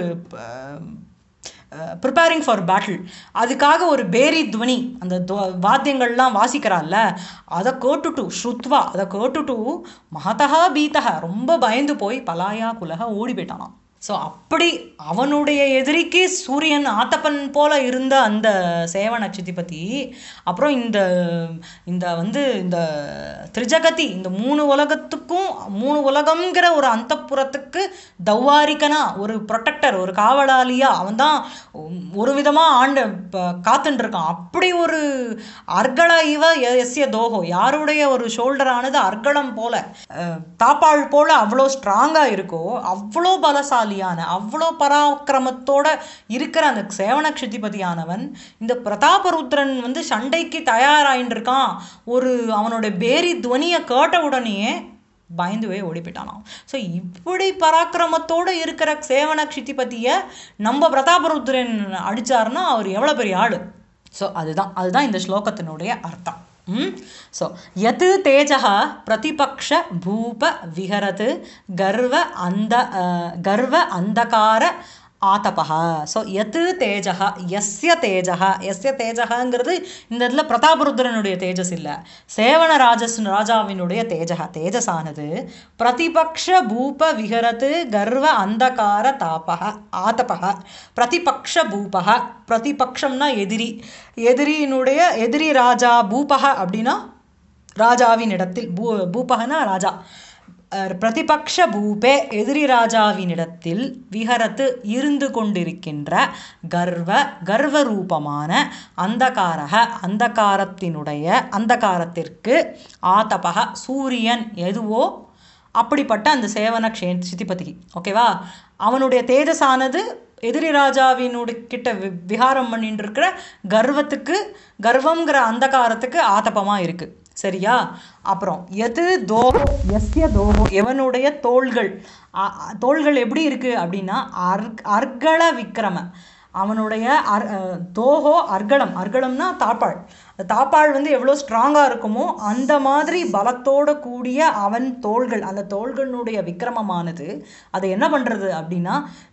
ப்ரிப்பேரிங் ஃபார் பேட்டில் அதுக்காக ஒரு பேரி துவனி அந்த துவ- வாத்தியங்கள்லாம் வாசிக்கிறாள்ல அதை கேட்டுட்டு ஸ்ருத்வா அதை கேட்டுட்டு மகதா பீதக ரொம்ப பயந்து போய் பலாயா குலக ஓடி போயிட்டானாம் ஸோ அப்படி அவனுடைய எதிரிக்கு சூரியன் ஆத்தப்பன் போல இருந்த அந்த சேவ நட்சத்திபதி அப்புறம் இந்த இந்த வந்து இந்த திரிஜகதி இந்த மூணு உலகத்துக்கும் மூணு உலகம்ங்கிற ஒரு அந்தப்புறத்துக்கு தௌவாரிக்கனா ஒரு ப்ரொடெக்டர் ஒரு காவலாளியா அவன் தான் ஒரு விதமாக ஆண்டு ப- காத்துட்டு இருக்கான் அப்படி ஒரு அர்கள இவ எ- எஸ்ய தோஹோ யாருடைய ஒரு ஷோல்டரானது அர்களம் போல அஹ், தாப்பாள் போல அவ்வளோ ஸ்ட்ராங்காக இருக்கோ அவ்வளோ பலசாலியான அவ்வளோ பராக்கிரமத்தோட இருக்கிற அந்த சேவன க்ஷிதிபதியானவன் இந்த பிரதாபருத்ரன் வந்து சண்டைக்கு தயாராயின்னு இருக்கான் ஒரு அவனோட பேரி துவனியை கேட்ட உடனேயே பயந்து போய் ஓடி போயிட்டானாம் ஸோ இப்படி பராக்கிரமத்தோட இருக்கிற சேவன க்ஷிதிபதியை நம்ம பிரதாபருத்ரன் அடிச்சாருன்னா அவர் எவ்வளோ பெரிய ஆளு ஸோ அதுதான் அதுதான் இந்த ஸ்லோகத்தினுடைய அர்த்தம் ம் ஸோ யத் தேஜः பிரதிபக்ஷ பூப விஹரத் கர்வ அந்த அஹ், கர்வ அந்தகார ஆதபः ஸோ எத்து தேஜः எஸ்ய தேஜः எஸ்ய தேஜகங்கிறது இந்த இடத்துல பிரதாபருத்ரனுடைய தேஜஸ் இல்லை சேவன ராஜஸ் ராஜாவினுடைய தேஜக தேஜஸானது பிரதிபக்ஷ பூப விஹரத் கர்வ அந்தகார தாபக ஆதபக பிரதிபக்ஷ பூபக பிரதிபக்ஷம்னா எதிரி எதிரியினுடைய எதிரி ராஜா பூபக அப்படின்னா ராஜாவின் இடத்தில் பூ பூபகனா ராஜா அஹ் பிரதிபக்ஷ பூபே எதிரி ராஜாவினிடத்தில் விஹரத்து இருந்து கொண்டிருக்கின்ற கர்வ கர்வ ரூபமான அந்தகாரக அந்தகாரத்தினுடைய அந்தகாரத்திற்கு ஆதபக சூரியன் எதுவோ அப்படிப்பட்ட அந்த சேவன க்ஷே சிதிபதி ஓகேவா அவனுடைய தேஜஸானது எதிரி ராஜாவினுடைய கிட்ட வி விஹாரம் பண்ணிட்டு இருக்கிற கர்வத்துக்கு கர்வம்ங்கிற அந்தகாரத்துக்கு ஆதபமாக இருக்கு சரியா அப்புறம் எது தோஹோ எஸ்ய தோஹோ எவனுடைய தோள்கள் அ- அ- தோள்கள் எப்படி இருக்கு அப்படின்னா அர் அர்கள விக்ரம அவனுடைய அர் அஹ் தோஹோ அர்கலம் அர்கலம்னா தாப்பாள் அந்த தாப்பாள் வந்து எவ்வளோ ஸ்ட்ராங்காக இருக்குமோ அந்த மாதிரி பலத்தோட கூடிய அவன் தோள்கள் அந்த தோள்களுடைய விக்ரமமானது அதை என்ன பண்ணுறது அப்படின்னா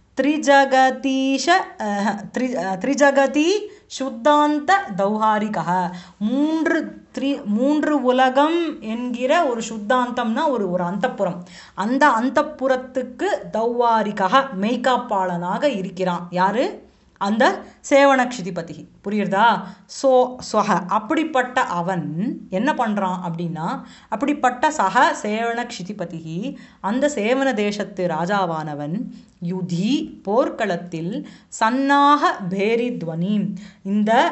த்ரிஜகதீஷ அஹ், த்ரி அஹ், த்ரிஜகதி சுத்தாந்த தௌஹாரிகः மூன்று த்ரி மூன்று உலகம் என்கிற ஒரு சுத்தாந்தம்னா ஒரு ஒரு அந்தப்புறம் அந்த அந்தப்புறத்துக்கு தௌவாரிகः மெய்காப்பாளனாக இருக்கிறான் யாரு அந்த சேவன க்ஷிதிபதி புரியுறதா சோ ஸ்வஹ அப்படிப்பட்ட அவன் என்ன பண்ணுறான் அப்படின்னா அப்படிப்பட்ட சக சேவன க்ஷிதிபதி அந்த சேவன தேசத்து ராஜாவானவன் யுதி போர்க்களத்தில் சன்னாக பேரி துவனி இந்த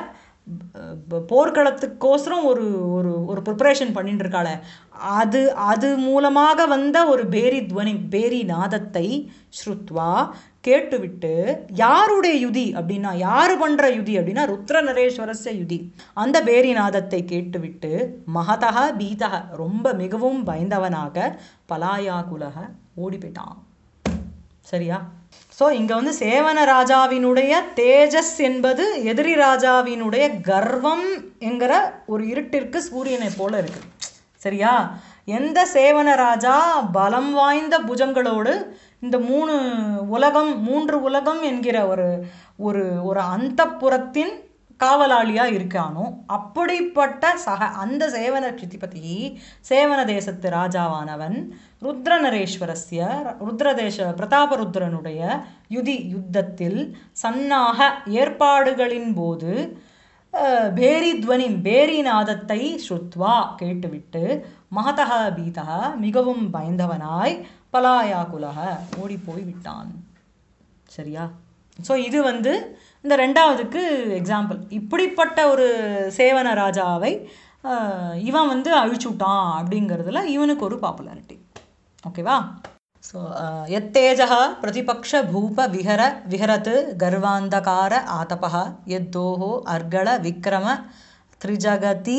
ப- போர்க்களத்துக்கோசரம் ஒரு ஒரு ஒரு ப்ரிப்பரேஷன் பண்ணிட்டு இருக்காளே அது அது மூலமாக வந்த ஒரு பேரி துவனி பேரி நாதத்தை ஸ்ருத்வா கேட்டுவிட்டு யாருடைய யுதி அப்படின்னா யாரு பண்ற யுதி அப்படின்னா ருத்ர நரேஸ்வரஸ்ய யுதி அந்த பேரி நாதத்தை கேட்டுவிட்டு மகதக பீதக ரொம்ப மிகவும் பயந்தவனாக பலாயாகுலக ஓடி போயிட்டான் சரியா ஸோ இங்கே வந்து சேவன ராஜாவினுடைய தேஜஸ் என்பது எதிரி ராஜாவினுடைய கர்வம் என்கிற ஒரு இருட்டிற்கு சூரியனை போல இருக்கு சரியா எந்த சேவன ராஜா பலம் வாய்ந்த புஜங்களோடு இந்த மூணு உலகம் மூன்று உலகம் என்கிற ஒரு ஒரு ஒரு அந்தப்புறத்தின் காவலாளியா இருக்கானோ அப்படிப்பட்ட சக அந்த சேவன கிருதிபதி சேவன தேசத்து ராஜாவானவன் ருத்ரநரேஸ்வரஸ்ய ருத்ரதேச பிரதாபருத்ரனுடைய யுதி யுத்தத்தில் சன்னாக ஏற்பாடுகளின் போது அஹ், பேரி துவனி பேரி நாதத்தை ஸ்ருத்வா கேட்டுவிட்டு மகதக பீதக மிகவும் பயந்தவனாய் பலாயாகுலக ஓடி போய் விட்டான் சரியா ஸோ இது வந்து இந்த ரெண்டாவதுக்கு எக்ஸாம்பிள் இப்படிப்பட்ட ஒரு சேவன ராஜாவை ஆஹ், இவன் வந்து அழிச்சுட்டான் அப்படிங்கிறதுல இவனுக்கு ஒரு பாப்புலாரிட்டி ஓகேவா ஸோ எத்தேஜः பிரதிபக்ஷ பூப விஹர விஹரத் கர்வாந்தகார ஆதபः எத்தோஹோ அர்கள விக்ரம त्रिजगति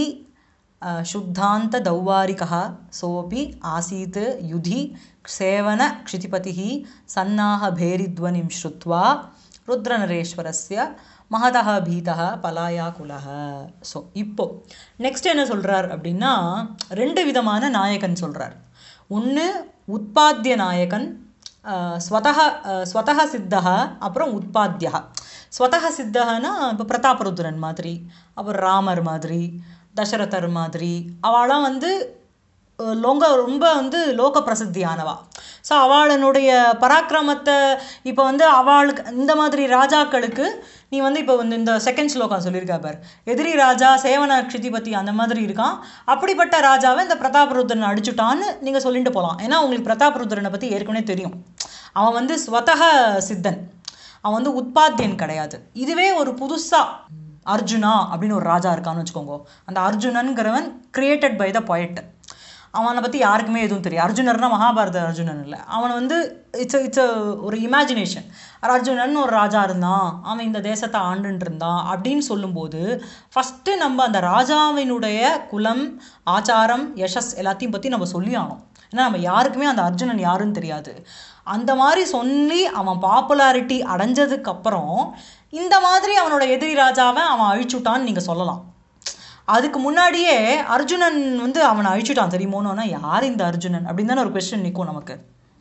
शुद्धान्तदौवारिकः सोऽपि आसीत् युधि सेवनक्षितिपतिः सन्नाहभेरिध्वनिं श्रुत्वा ருத்ரநரேஸ்வரஸ்ய மகதः பீதः பலாயாகுலः ஸோ இப்போ நெக்ஸ்ட் என்ன சொல்றார் அப்படின்னா ரெண்டு விதமான நாயகன் சொல்றார் ஒன்று உத்பாத்திய நாயகன் அஹ், ஸ்வதக அஹ், ஸ்வதக சித்தக அப்புறம் உத்பாத்தியா ஸ்வதக சித்தகனா இப்போ பிரதாபருத்ரன் மாதிரி அப்புறம் ராமர் மாதிரி தசரதர் மாதிரி அவளாம் வந்து அஹ், லோங்க ரொம்ப வந்து லோக பிரசித்தியானவா ஸோ அவளனுடைய பராக்கிரமத்தை இப்போ வந்து அவளுக்கு இந்த மாதிரி ராஜாக்களுக்கு நீ வந்து இப்போ வந்து இந்த செகண்ட் ஸ்லோகம் சொல்லியிருக்கா பார் எதிரி ராஜா சேவன க்ஷிதிபதி அந்த மாதிரி இருக்கான் அப்படிப்பட்ட ராஜாவை இந்த பிரதாபருத்ரன் அடிச்சுட்டான்னு நீங்கள் சொல்லிட்டு போகலாம் ஏன்னா உங்களுக்கு பிரதாபருத்ரனை பற்றி ஏற்கனவே தெரியும் அவன் வந்து ஸ்வதக சித்தன் அவன் வந்து உத்பாத்தியன் கிடையாது இதுவே ஒரு புதுசா அர்ஜுனா அப்படின்னு ஒரு ராஜா இருக்கான்னு வச்சுக்கோங்க அந்த அர்ஜுனன்கிறவன் கிரியேட்டட் பை த poet அவனை பற்றி யாருக்குமே எதுவும் தெரியும் அர்ஜுனர்னா மகாபாரத அர்ஜுனன் இல்லை அவனை வந்து இட்ஸ் இட்ஸ் ஒரு இமேஜினேஷன் அர்ஜுனன் ஒரு ராஜா இருந்தான் அவன் இந்த தேசத்தை ஆண்டுட்டு இருந்தான் அப்படின்னு சொல்லும்போது ஃபஸ்ட்டு நம்ம அந்த ராஜாவினுடைய குலம் ஆச்சாரம் யசஸ் எல்லாத்தையும் பற்றி நம்ம சொல்லி ஆனோம் ஏன்னா நம்ம யாருக்குமே அந்த அர்ஜுனன் யாருன்னு தெரியாது அந்த மாதிரி சொல்லி அவன் பாப்புலாரிட்டி அடைஞ்சதுக்கு அப்புறம் இந்த மாதிரி அவனோட எதிரி ராஜாவை அவன் அழிச்சுட்டான்னு நீங்கள் சொல்லலாம் அதுக்கு முன்னாடியே அர்ஜுனன் வந்து அவனை அழிச்சுட்டான் தெரியுமோன்னா யார் இந்த அர்ஜுனன் அப்படின்னு தானே ஒரு கொஸ்டின் நிற்கும் நமக்கு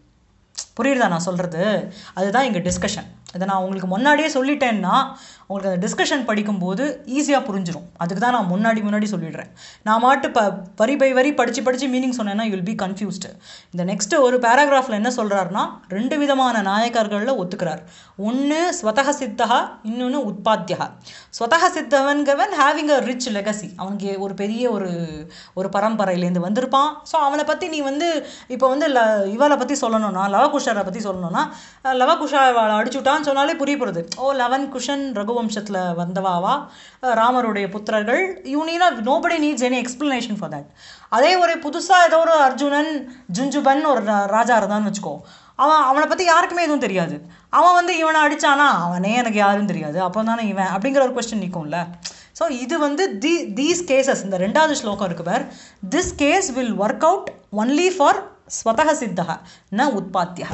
புரியுதா நான் சொல்கிறது அதுதான் இங்கே டிஸ்கஷன் இதை நான் உங்களுக்கு முன்னாடியே சொல்லிட்டேன்னா உங்களுக்கு அந்த டிஸ்கஷன் படிக்கும்போது ஈஸியாக புரிஞ்சிடும் அதுக்கு தான் நான் முன்னாடி முன்னாடி சொல்லிடுறேன் நான் மாட்டு ப வரி பை வரி படித்து படித்து மீனிங் சொன்னேன்னா யூல் பி கன்ஃபியூஸ்டு இந்த நெக்ஸ்ட் ஒரு பேராகிராஃபில் என்ன சொல்கிறாருன்னா ரெண்டு விதமான நாயக்கர்களில் ஒத்துக்கிறார் ஒன்று ஸ்வதக சித்தகா இன்னொன்று உத்பாத்தியா ஸ்வதக சித்தவன்கிறவன் ஹேவிங் அ ரிச் லெகசி அவனுக்கு ஒரு பெரிய ஒரு ஒரு பரம்பரையிலேருந்து வந்திருப்பான் ஸோ அவனை பற்றி நீ வந்து இப்போ வந்து ல இவளை பற்றி சொல்லணும்னா லவகுஷரை பற்றி சொல்லணும்னா அஹ் லவகுஷா இவளை அடிச்சுட்டான்னு சொன்னாலே புரிய போகிறது ஓ லவன் குஷன் ரகுவம்சத்தில் வந்தவாவா அஹ் ராமருடைய புத்திரர்கள் யூனினா nobody needs any explanation for that அதே ஒரு புதுசாக ஏதோ ஒரு அர்ஜுனன் ஜுஞ்சுபன் ஒரு ரா- ராஜா இருந்தான்னு வச்சுக்கோ அவன் அவனை பற்றி யாருக்குமே எதுவும் தெரியாது அவன் வந்து இவனை அடிச்சானா அவனே எனக்கு யாரும் தெரியாது அப்போ தானே இவன் அப்படிங்கிற ஒரு கொஸ்டின் நிற்கும்ல ஸோ இது வந்து தி தீஸ் கேசஸ் இந்த ரெண்டாவது ஸ்லோகம் இருக்கு for this case will work out only for ஸ்வதக சித்தக ந உத்பாத்திய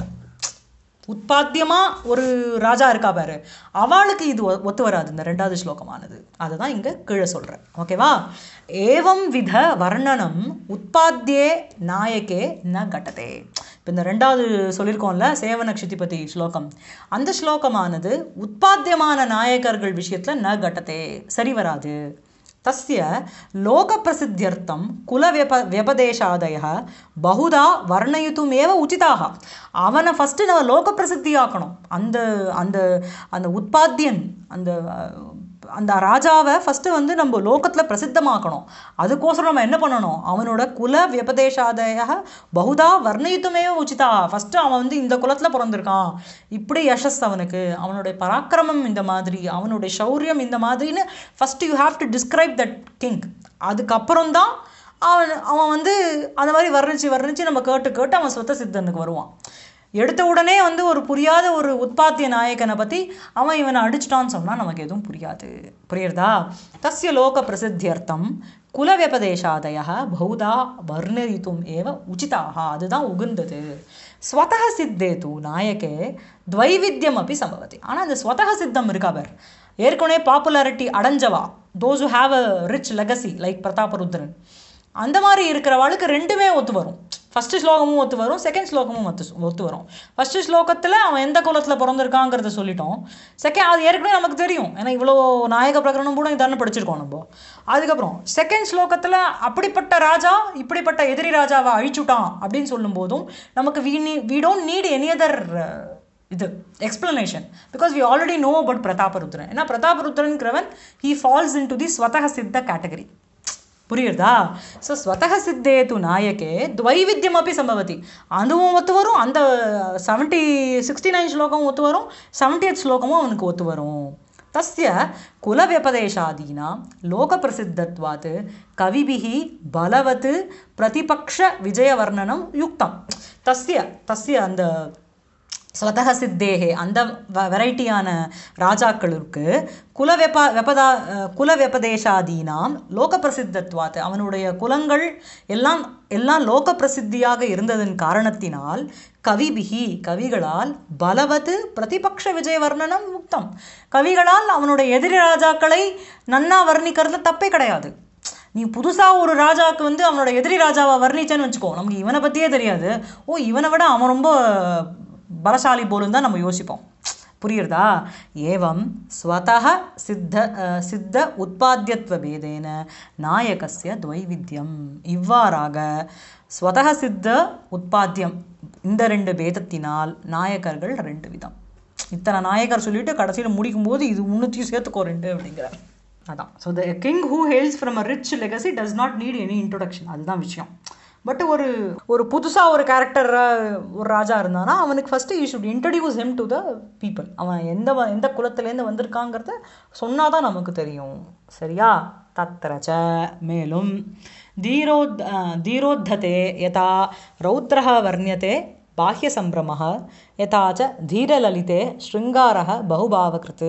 உத்பாத்தியமா ஒரு ராஜா இருக்கா பாரு அவளுக்கு இது ஒ- ஒத்து வராது இந்த ரெண்டாவது ஸ்லோகமானது அதுதான் இங்க கீழே சொல்றேன் ஓகேவா ஏவம் வித வர்ணனம் உத்பாத்தியே நாயகே ந கட்டதே இப்போ இந்த ரெண்டாவது சொல்லியிருக்கோம்ல சேவன க்ஷிதிபதி ஸ்லோகம் அந்த ஸ்லோகமானது உத்பாத்தியமான நாயகர்கள் விஷயத்துல ந கட்டதே சரி வராது तस्य लोकप्रसिद्ध्यर्थं कुलव्यप व्यपदेशादयः बहुधा வர்ணயித்துமேவ உச்சிதாக அவனை ஃபஸ்ட்டு நம்ம லோக பிரசித்தியாக்கணும் அந்த அந்த அந்த உத்பாத்தியன் அந்த அஹ், அந்த ராஜாவை ஃபஸ்ட்டு வந்து நம்ம லோகத்தில் பிரசித்தமாக்கணும் அதுக்கோசரம் நம்ம என்ன பண்ணணும் அவனோட குல வியபதேசாதய பகுதா வர்ணயித்துமே உச்சிதா ஃபஸ்ட்டு அவன் வந்து இந்த குலத்தில் பிறந்திருக்கான் இப்படி யசஸ் அவனுக்கு அவனுடைய பராக்கிரமம் இந்த மாதிரி அவனுடைய சௌரியம் இந்த மாதிரின்னு first you have to describe that king அதுக்கப்புறம் தான் அவன் அவன் வந்து அந்த மாதிரி வர்ணிச்சு வர்ணிச்சு நம்ம கேட்டு கேட்டு அவன் சொத்த சித்தனுக்கு வருவான் எடுத்த உடனே வந்து ஒரு புரியாத ஒரு உத்பாத்திய நாயகனை பற்றி அவன் இவனை அடிச்சிட்டான்னு சொன்னால் நமக்கு எதுவும் புரியாது புரியுறதா தஸ்ய லோக பிரசித்தியர்த்தம் குலவியபதேசாதய பௌதா வர்ணயித்தும் ஏவ உச்சிதாக அதுதான் உகுந்தது ஸ்வதக சித்தே தூ நாயகே துவைவித்தியம் அப்படி சம்பவதி ஆனால் அந்த ஸ்வதக சித்தம் இருக்கா பார் ஏற்கனவே பாப்புலாரிட்டி அடைஞ்சவா those who have a rich legacy like பிரதாபருத்ரன் அந்த மாதிரி இருக்கிறவாளுக்கு ரெண்டுமே ஒத்து வரும் ஃபஸ்ட்டு ஸ்லோகமும் ஒத்து வரும் செகண்ட் ஸ்லோகமும் ஒத்து ஒத்து வரும் ஃபஸ்ட்டு ஸ்லோகத்தில் அவன் எந்த குலத்தில் பிறந்திருக்காங்கிறத சொல்லிட்டோம் செகண்ட் அது ஏற்கனவே நமக்கு தெரியும் ஏன்னா இவ்வளோ நாயக பிரகரணம் கூட இதானே படிச்சிருக்கோம் நம்ம அதுக்கப்புறம் செகண்ட் ஸ்லோகத்தில் அப்படிப்பட்ட ராஜா இப்படிப்பட்ட எதிரி ராஜாவை அழிச்சுட்டான் அப்படின்னு சொல்லும்போதும் நமக்கு வி நீ we don't need any other இது explanation because we already know about பிரதாபருத்ரன் ஏன்னா பிரதாபருத்ரன்கிறவன் he falls into the ஸ்வதக சித்த கேட்டகரி புரியுறதா ஸோ ஸ்வதக சித்தே து நாயகே துவைவித்தியம் அப்படி சம்பவதி அதுவும் ஒத்து வரும் அந்த செவன்ட்டி சிக்ஸ்டி நைன் ஸ்லோகமும் ஒத்து வரும் செவன்டி எயிட் ஸ்லோகமும் அவனுக்கு ஒத்து வரும் தஸ்ய குலவியபதேசாதீனாं லோகப்பிரசித்தத்வாத் கவிபிः பலவத் பிரதிபக்ஷ விஜயவர்ணனம் யுக்தம் தஸ்ய தஸ்ய அந்த ஸ்வதக சித்தேகே அந்த வெரைட்டியான ராஜாக்களுக்கு குல வெப வெபதா குல வெபதேசாதீனாம் லோக பிரசித்தத்வாத் அவனுடைய குலங்கள் எல்லாம் எல்லாம் லோக பிரசித்தியாக இருந்ததன் காரணத்தினால் கவிபிகி கவிகளால் பலவத் பிரதிபக்ஷ விஜய வர்ணனம் முக்தம் கவிகளால் அவனுடைய எதிரி ராஜாக்களை நன்னா வர்ணிக்கிறது தப்பே கிடையாது நீ புதுசாக ஒரு ராஜாவுக்கு வந்து அவனோட எதிரி ராஜாவை வர்ணிச்சேன்னு வச்சுக்கோ நமக்கு இவனை பற்றியே தெரியாது ஓ இவனை விட அவன் ரொம்ப பலசாலி போலும் தான் நம்ம யோசிப்போம் புரியுறதா ஏவம் ஸ்வதः சித்த அஹ், சித்த உற்பத்தியத்துவ பேதேன நாயகஸ்ய துவைவித்தியம் இவ்வாறாக ஸ்வதக சித்த உற்பத்தியம் இந்த ரெண்டு பேதத்தினால் நாயகர்கள் ரெண்டு விதம் இத்தனை நாயகர் சொல்லிட்டு கடைசியில் முடிக்கும்போது இது முன்னூற்றியும் சேர்த்துக்கோ ரெண்டு அப்படிங்கிறார் அதான் so the king who hails from a rich legacy does not need any introduction அதுதான் விஷயம் பட் ஒரு ஒரு புதுசாக ஒரு கேரக்டர் ஒரு ராஜா இருந்தானா அவனுக்கு first you should introduce him to the people அவன் எந்த வ- எந்த குலத்துலேருந்து வந்திருக்காங்கிறத சொன்னால் தான் நமக்கு தெரியும் சரியா தத்திரச்ச மேலும் தீரோத் தீரோத்ததே யதா ரௌத்ரः வர்ணியते बाह्यसम्भ्रमः यथा च धीरललिते शृङ्गारः बहुभावकृत्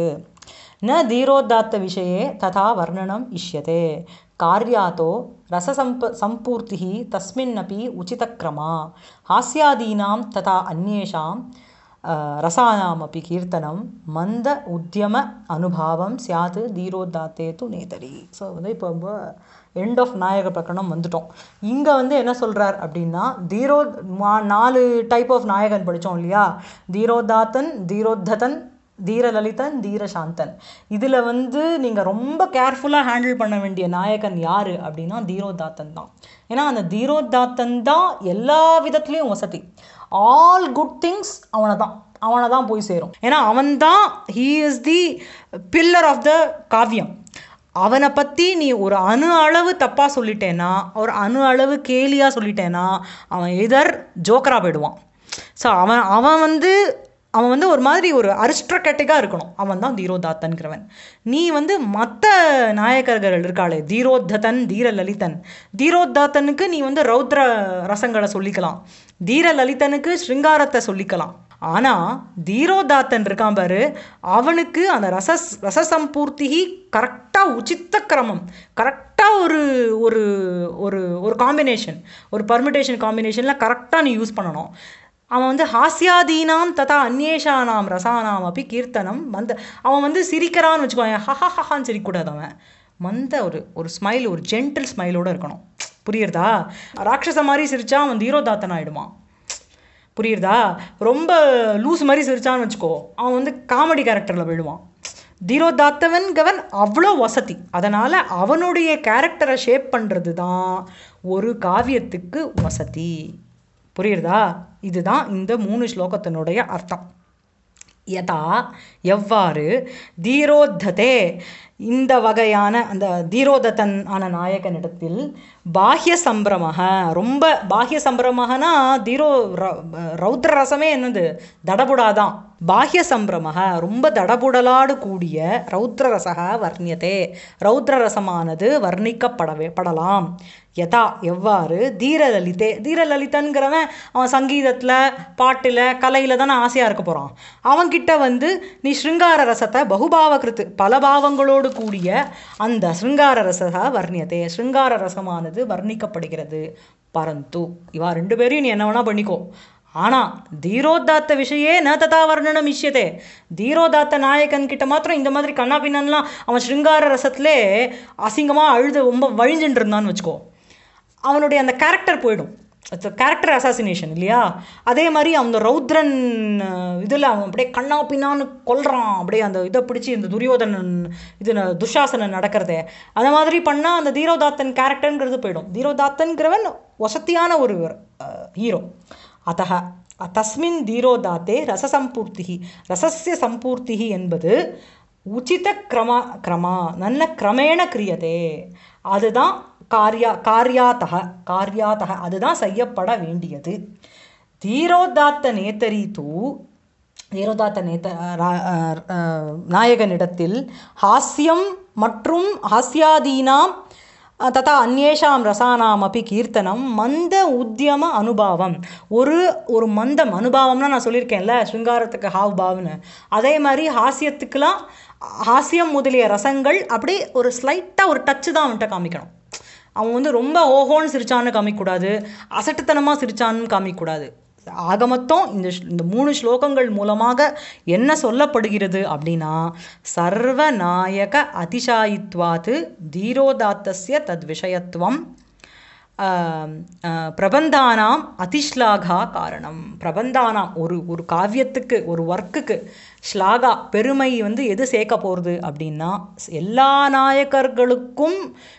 न धीरोदात्तविषये तथा वर्णनम् इष्यते कार्यातो रससम्प सम्पूर्तिः तस्मिन्नपि उचितक्रमा हास्यादीनां तथा अन्येषां अ, रसानामपि कीर्तनं मन्द उद्यम अनुभावं स्यात् தீரோதாத்தே து நேதரி ஸோ வந்து இப்போ ரொம்ப எண்ட் ஆஃப் நாயக பிரகடனம் வந்துட்டோம் இங்கே வந்து என்ன சொல்கிறார் அப்படின்னா தீரோ மா- நாலு டைப் ஆஃப் நாயகன் படித்தோம் இல்லையா தீரோதாத்தன் தீரோத்ததன் தீரலலிதன் தீரசாந்தன் இதில் வந்து நீங்கள் ரொம்ப கேர்ஃபுல்லாக ஹேண்டில் பண்ண வேண்டிய நாயகன் யார் அப்படின்னா தீரோதாத்தன் தான் ஏன்னா அந்த தீரோதாத்தன் தான் எல்லா விதத்துலேயும் வசதி ஆல் குட் திங்ஸ் அவனை தான் அவனை தான் போய் சேரும் ஏன்னா அவன் தான் he is the pillar of the காவியம் அவனை பற்றி நீ ஒரு அணு அளவு தப்பாக சொல்லிட்டேன்னா ஒரு அணு அளவு கேலியாக சொல்லிட்டேன்னா அவன் எதர் ஜோக்கராக போயிடுவான் ஸோ அவன் அவன் வந்து அவன் வந்து ஒரு மாதிரி ஒரு அரிஸ்ட்ரகேட்டிக்காக இருக்கணும் அவன் தான் தீரோதாத்தன்கிறவன் நீ வந்து மற்ற நாயகர்கள் இருக்காளே தீரோத்ததன் தீரலலிதன் தீரோத்தாத்தனுக்கு நீ வந்து ரௌத்ர ரசங்களை சொல்லிக்கலாம் தீரலலிதனுக்கு ஸ்ருங்காரத்தை சொல்லிக்கலாம் ஆனால் தீரோதாத்தன் இருக்கான் பாரு அவனுக்கு அந்த ரச ரசசம்பூர்த்தி கரெக்டாக உச்சித்த கிரமம் கரெக்டாக ஒரு ஒரு ஒரு ஒரு காம்பினேஷன் ஒரு பர்மிட்டேஷன் காம்பினேஷனில் கரெக்டாக நீ யூஸ் பண்ணணும் அவன் வந்து ஹாஸ்யாதீனாம் ததா அந்நேஷானாம் ரசானாம் அப்படி கீர்த்தனம் மந்த அவன் வந்து சிரிக்கிறான்னு வச்சுக்கோங்க ஹஹா ஹஹான்னு சிரிக்கக்கூடாது அவன் மந்த ஒரு ஒரு ஸ்மைல் ஒரு ஜென்டில் ஸ்மைலோட இருக்கணும் புரியுறதா ராட்சச மாதிரி சிரிச்சா அவன் தீரோதாத்தன் ஆயிடுவான் புரியுறதா ரொம்ப லூஸ் மாதிரி சிரிச்சான்னு வச்சுக்கோ அவன் வந்து காமெடி கேரக்டரில் போயிடுவான் தீரோதாத்தவன் கவன் அவ்வளோ வசதி அதனால் அவனுடைய கேரக்டரை ஷேப் பண்ணுறது தான் ஒரு காவியத்துக்கு வசதி புரியுறதா இதுதான் இந்த மூணு ஸ்லோகத்தினுடைய அர்த்தம் யதா எவ்வாறு தீரோத்ததே இந்த வகையான அந்த தீரோதத்தன் ஆன நாயகனிடத்தில் பாஹ்ய சம்பிரமக ரொம்ப பாஹ்ய சம்பிரமகனா தீரோ ர- ரௌத்ர ரசமே என்னது தடபுடாதான் பாஹ்ய சம்பிரமக ரொம்ப தடபுடலாடு கூடிய ரௌத்ர ரசக வர்ணியதே ரௌத்ர ரசமானது வர்ணிக்கப்படவே படலாம் யதா எவ்வாறு தீரலலிதே தீரலலிதன்கிறவன் அவன் சங்கீதத்தில் பாட்டில் கலையில் தானே ஆசையாக இருக்க போகிறான் அவன்கிட்ட வந்து நீ ஸ்ருங்கார ரசத்தை பகுபாவ கிருத்து பல பாவங்களோடு கூடிய அந்த ஸ்ருங்கார ரசக வர்ணியதே ஸ்ருங்கார ரசமானது வர்ணிக்கப்படுகிறது பரந்து இவா ரெண்டு பேரையும் நீ என்ன வேணா பண்ணிக்கோ ஆனால் தீரோதாத்த விஷயே ந ததா வர்ணனம் இஷ்யதே தீரோதாத்த நாயகன் கிட்ட மாத்திரம் இந்த மாதிரி கண்ணா பின்னன்லாம் அவன் ஸ்ருங்கார ரசத்திலே அசிங்கமாக அழுது ரொம்ப வழிஞ்சுட்டு இருந்தான்னு வச்சுக்கோ அவனுடைய அந்த கேரக்டர் போயிடும் கேரக்டர் அசாசினேஷன் இல்லையா அதே மாதிரி அந்த ரௌத்ரன் இதில் அவன் அப்படியே கண்ணா பின்னான்னு கொல்றான் அப்படியே அந்த இதை பிடிச்சி இந்த துரியோதனன் இது ந- துஷாசனன் நடக்கிறதே அந்த மாதிரி பண்ணால் அந்த தீரோதாத்தன் கேரக்டருங்கிறது போயிடும் தீரோதாத்தன்கிறவன் வசத்தியான ஒரு ஹீரோ அத்தக தஸ்மின் தீரோதாத்தே ரசசம்பூர்த்தி ரசஸ்ய சம்பூர்த்தி என்பது உச்சித கிரமா கிரமா நல்ல கிரமேண கிரியதே அதுதான் காரியா காரியாத்தக காரியாத்தக அதுதான் செய்யப்பட வேண்டியது தீரோதாத்த நேத்தரி தூ தீரோதாத்த நேத்த ரா- அஹ் அஹ் நாயகனிடத்தில் ஹாஸ்யம் மற்றும் ஹாஸ்யாதீனாம் அஹ் ததா அந்நேஷாம் ரசானாம் அப்படி கீர்த்தனம் மந்த உத்தியம அனுபாவம் ஒரு ஒரு மந்தம் அனுபாவம்னா நான் சொல்லியிருக்கேன்ல ஸ்ருங்காரத்துக்கு ஹாவ் பாவ்னு அதே மாதிரி ஹாஸ்யத்துக்கெலாம் ஹாஸ்யம் முதலிய ரசங்கள் அப்படி ஒரு ஸ்லைட்டாக ஒரு டச்சு தான் அவன்கிட்ட காமிக்கணும் அவன் வந்து ரொம்ப ஓஹோன்னு சிரிச்சான்னு காமிக்கக்கூடாது அசட்டுத்தனமாக சிரிச்சான்னு காமிக்கக்கூடாது ஆக மொத்தம் இந்த ஸ்ல- இந்த மூணு ஸ்லோகங்கள் மூலமாக என்ன சொல்லப்படுகிறது அப்படின்னா சர்வநாயக அதிசாயித்வாத்து தீரோதாத்தஸ்ய தத் விஷயத்துவம் ஆம், ஆ, பிரபந்தானாம் அதிஷ்லாகா காரணம் பிரபந்தானாம் ஒரு ஒரு காவியத்துக்கு ஒரு ஒர்க்குக்கு ஸ்லாகா பெருமை வந்து எது சேர்க்க போகிறது அப்படின்னா எல்லா நாயகர்களுக்கும்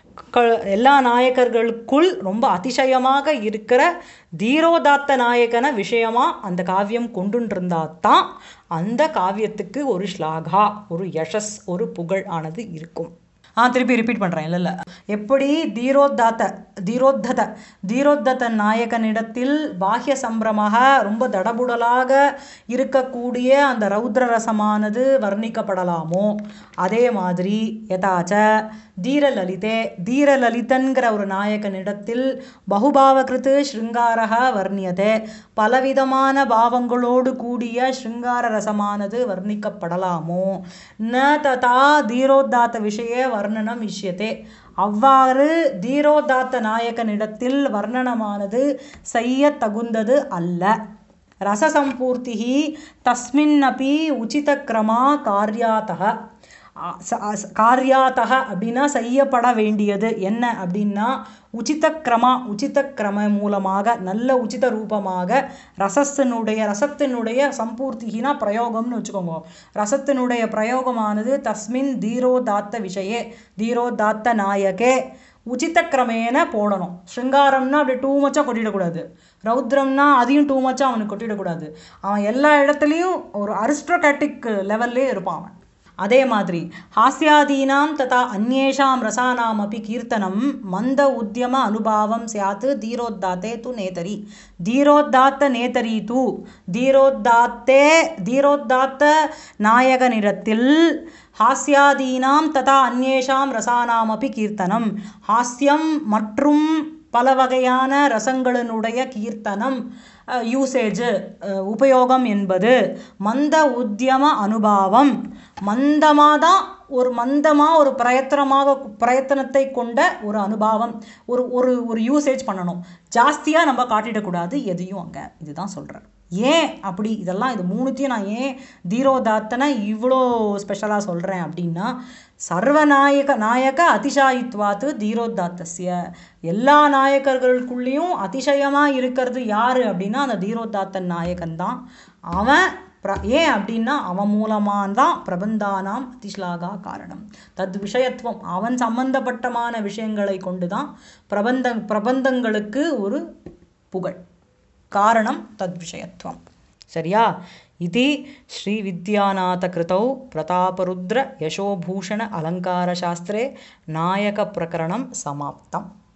க எல்லா நாயகர்களுக்குள் ரொம்ப அதிசயமாக இருக்கிற தீரோதாத்த நாயகன விஷயமா அந்த காவியம் கொண்டுருந்தா தான் அந்த காவியத்துக்கு ஒரு ஸ்லாகா ஒரு யஷஸ் ஒரு புகழ் ஆனது இருக்கும் ஆ திருப்பி ரிப்பீட் பண்ணுறேன் இல்லை இல்லை எப்படி தீரோத்தாத்த தீரோத்தத தீரோத்தத நாயகனிடத்தில் பாஹ்ய சம்பிரமாக ரொம்ப தடபுடலாக இருக்கக்கூடிய அந்த ரௌத்ர ரசமானது வர்ணிக்கப்படலாமோ அதே மாதிரி யதாச்ச தீரலலிதே தீரலலிதன்கிற ஒரு நாயகனிடத்தில் பகுபாவகிருத்து ஸ்ருங்காரக வர்ணியதே பலவிதமான பாவங்களோடு கூடிய ஸ்ருங்கார ரசமானது வர்ணிக்கப்படலாமோ ந ததா தீரோத்தாத்த விஷய வர்ணனம் இஷ்யத்தே அவ்வாறு தீரோதாத்த நாயகனிடத்தில் வர்ணனமானது செய்ய தகுந்தது அல்ல ரசசம்பூர்த்தி தஸ்மின்னபி உச்சிதக்கிரமா காரியாத்தக அ- ச- அ- காரியாத்தக அப்படின்னா செய்யப்பட வேண்டியது என்ன அப்படின்னா உச்சித கிரமா உச்சித கிரம மூலமாக நல்ல உச்சித ரூபமாக ரசத்தினுடைய ரசத்தினுடைய சம்பூர்த்தினா பிரயோகம்னு வச்சுக்கோங்க ரசத்தினுடைய பிரயோகமானது தஸ்மின் தீரோதாத்த விஷயே தீரோதாத்த நாயகே உச்சித கிரமேன போடணும் ஸ்ருங்காரம்னா அப்படி டூ மச்சாக கொட்டிடக்கூடாது ரௌத்ரம்னா அதையும் டூ மச்சாக அவனுக்கு கொட்டிடக்கூடாது அவன் எல்லா இடத்துலையும் ஒரு அரிஸ்ட்ரோகேட்டிக் லெவல்லே இருப்பான் அவன் அதே மாதிரி ஹாஸ்யாதீனாம் ததா அந்நேஷாம் ரசானாம் அப்படி கீர்த்தனம் மந்த உத்தியம அனுபாவம் சியாத் தீரோத்தாத்தே து நேதரி தீரோத்தாத்த நேதரி தூ தீரோத்தாத்தே தீரோத்தாத்த நாயகனிடத்தில் ஹாஸ்யாதீனாம் ததா அந்நேஷாம் ரசானாம் அப்படி கீர்த்தனம் ஹாஸ்யம் மற்றும் பல வகையான ரசங்களினுடைய கீர்த்தனம் யூசேஜ் உபயோகம் என்பது மந்த உத்தியம அனுபாவம் மந்தமாக தான் ஒரு மந்தமாக ஒரு பிரயத்தனமாக பிரயத்தனத்தை கொண்ட ஒரு அனுபாவம் ஒரு ஒரு ஒரு யூசேஜ் பண்ணணும் ஜாஸ்தியாக நம்ம காட்டிடக்கூடாது எதையும் அங்கே இதுதான் சொல்கிறார் ஏன் அப்படி இதெல்லாம் இது மூணுத்தையும் நான் ஏன் தீரோதாத்தனை இவ்வளோ ஸ்பெஷலாக சொல்கிறேன் அப்படின்னா சர்வநாயக நாயக அதிசாயித்வாத்து தீரோதாத்தஸ்ய எல்லா நாயகர்களுக்குள்ளேயும் அதிசயமாக இருக்கிறது யார் அப்படின்னா அந்த தீரோதாத்தன் நாயகன் தான் அவன் பிர ஏன் அப்படின்னா அவன் மூலமாக தான் பிரபந்தானாம் அதிஷ்லாகா காரணம் தத் விஷயத்துவம் அவன் சம்பந்தப்பட்டமான விஷயங்களை கொண்டு தான் பிரபந்த பிரபந்தங்களுக்கு ஒரு புகழ் காரணம் தத் விஷயத்துவம் சரியா இது ஸ்ரீவித்யாநாதகிருतौ பிரதாபருத்ர யசோபூஷண அலங்காரசாஸ்திரே நாயகப்பிரகரணம் சமாப்தம்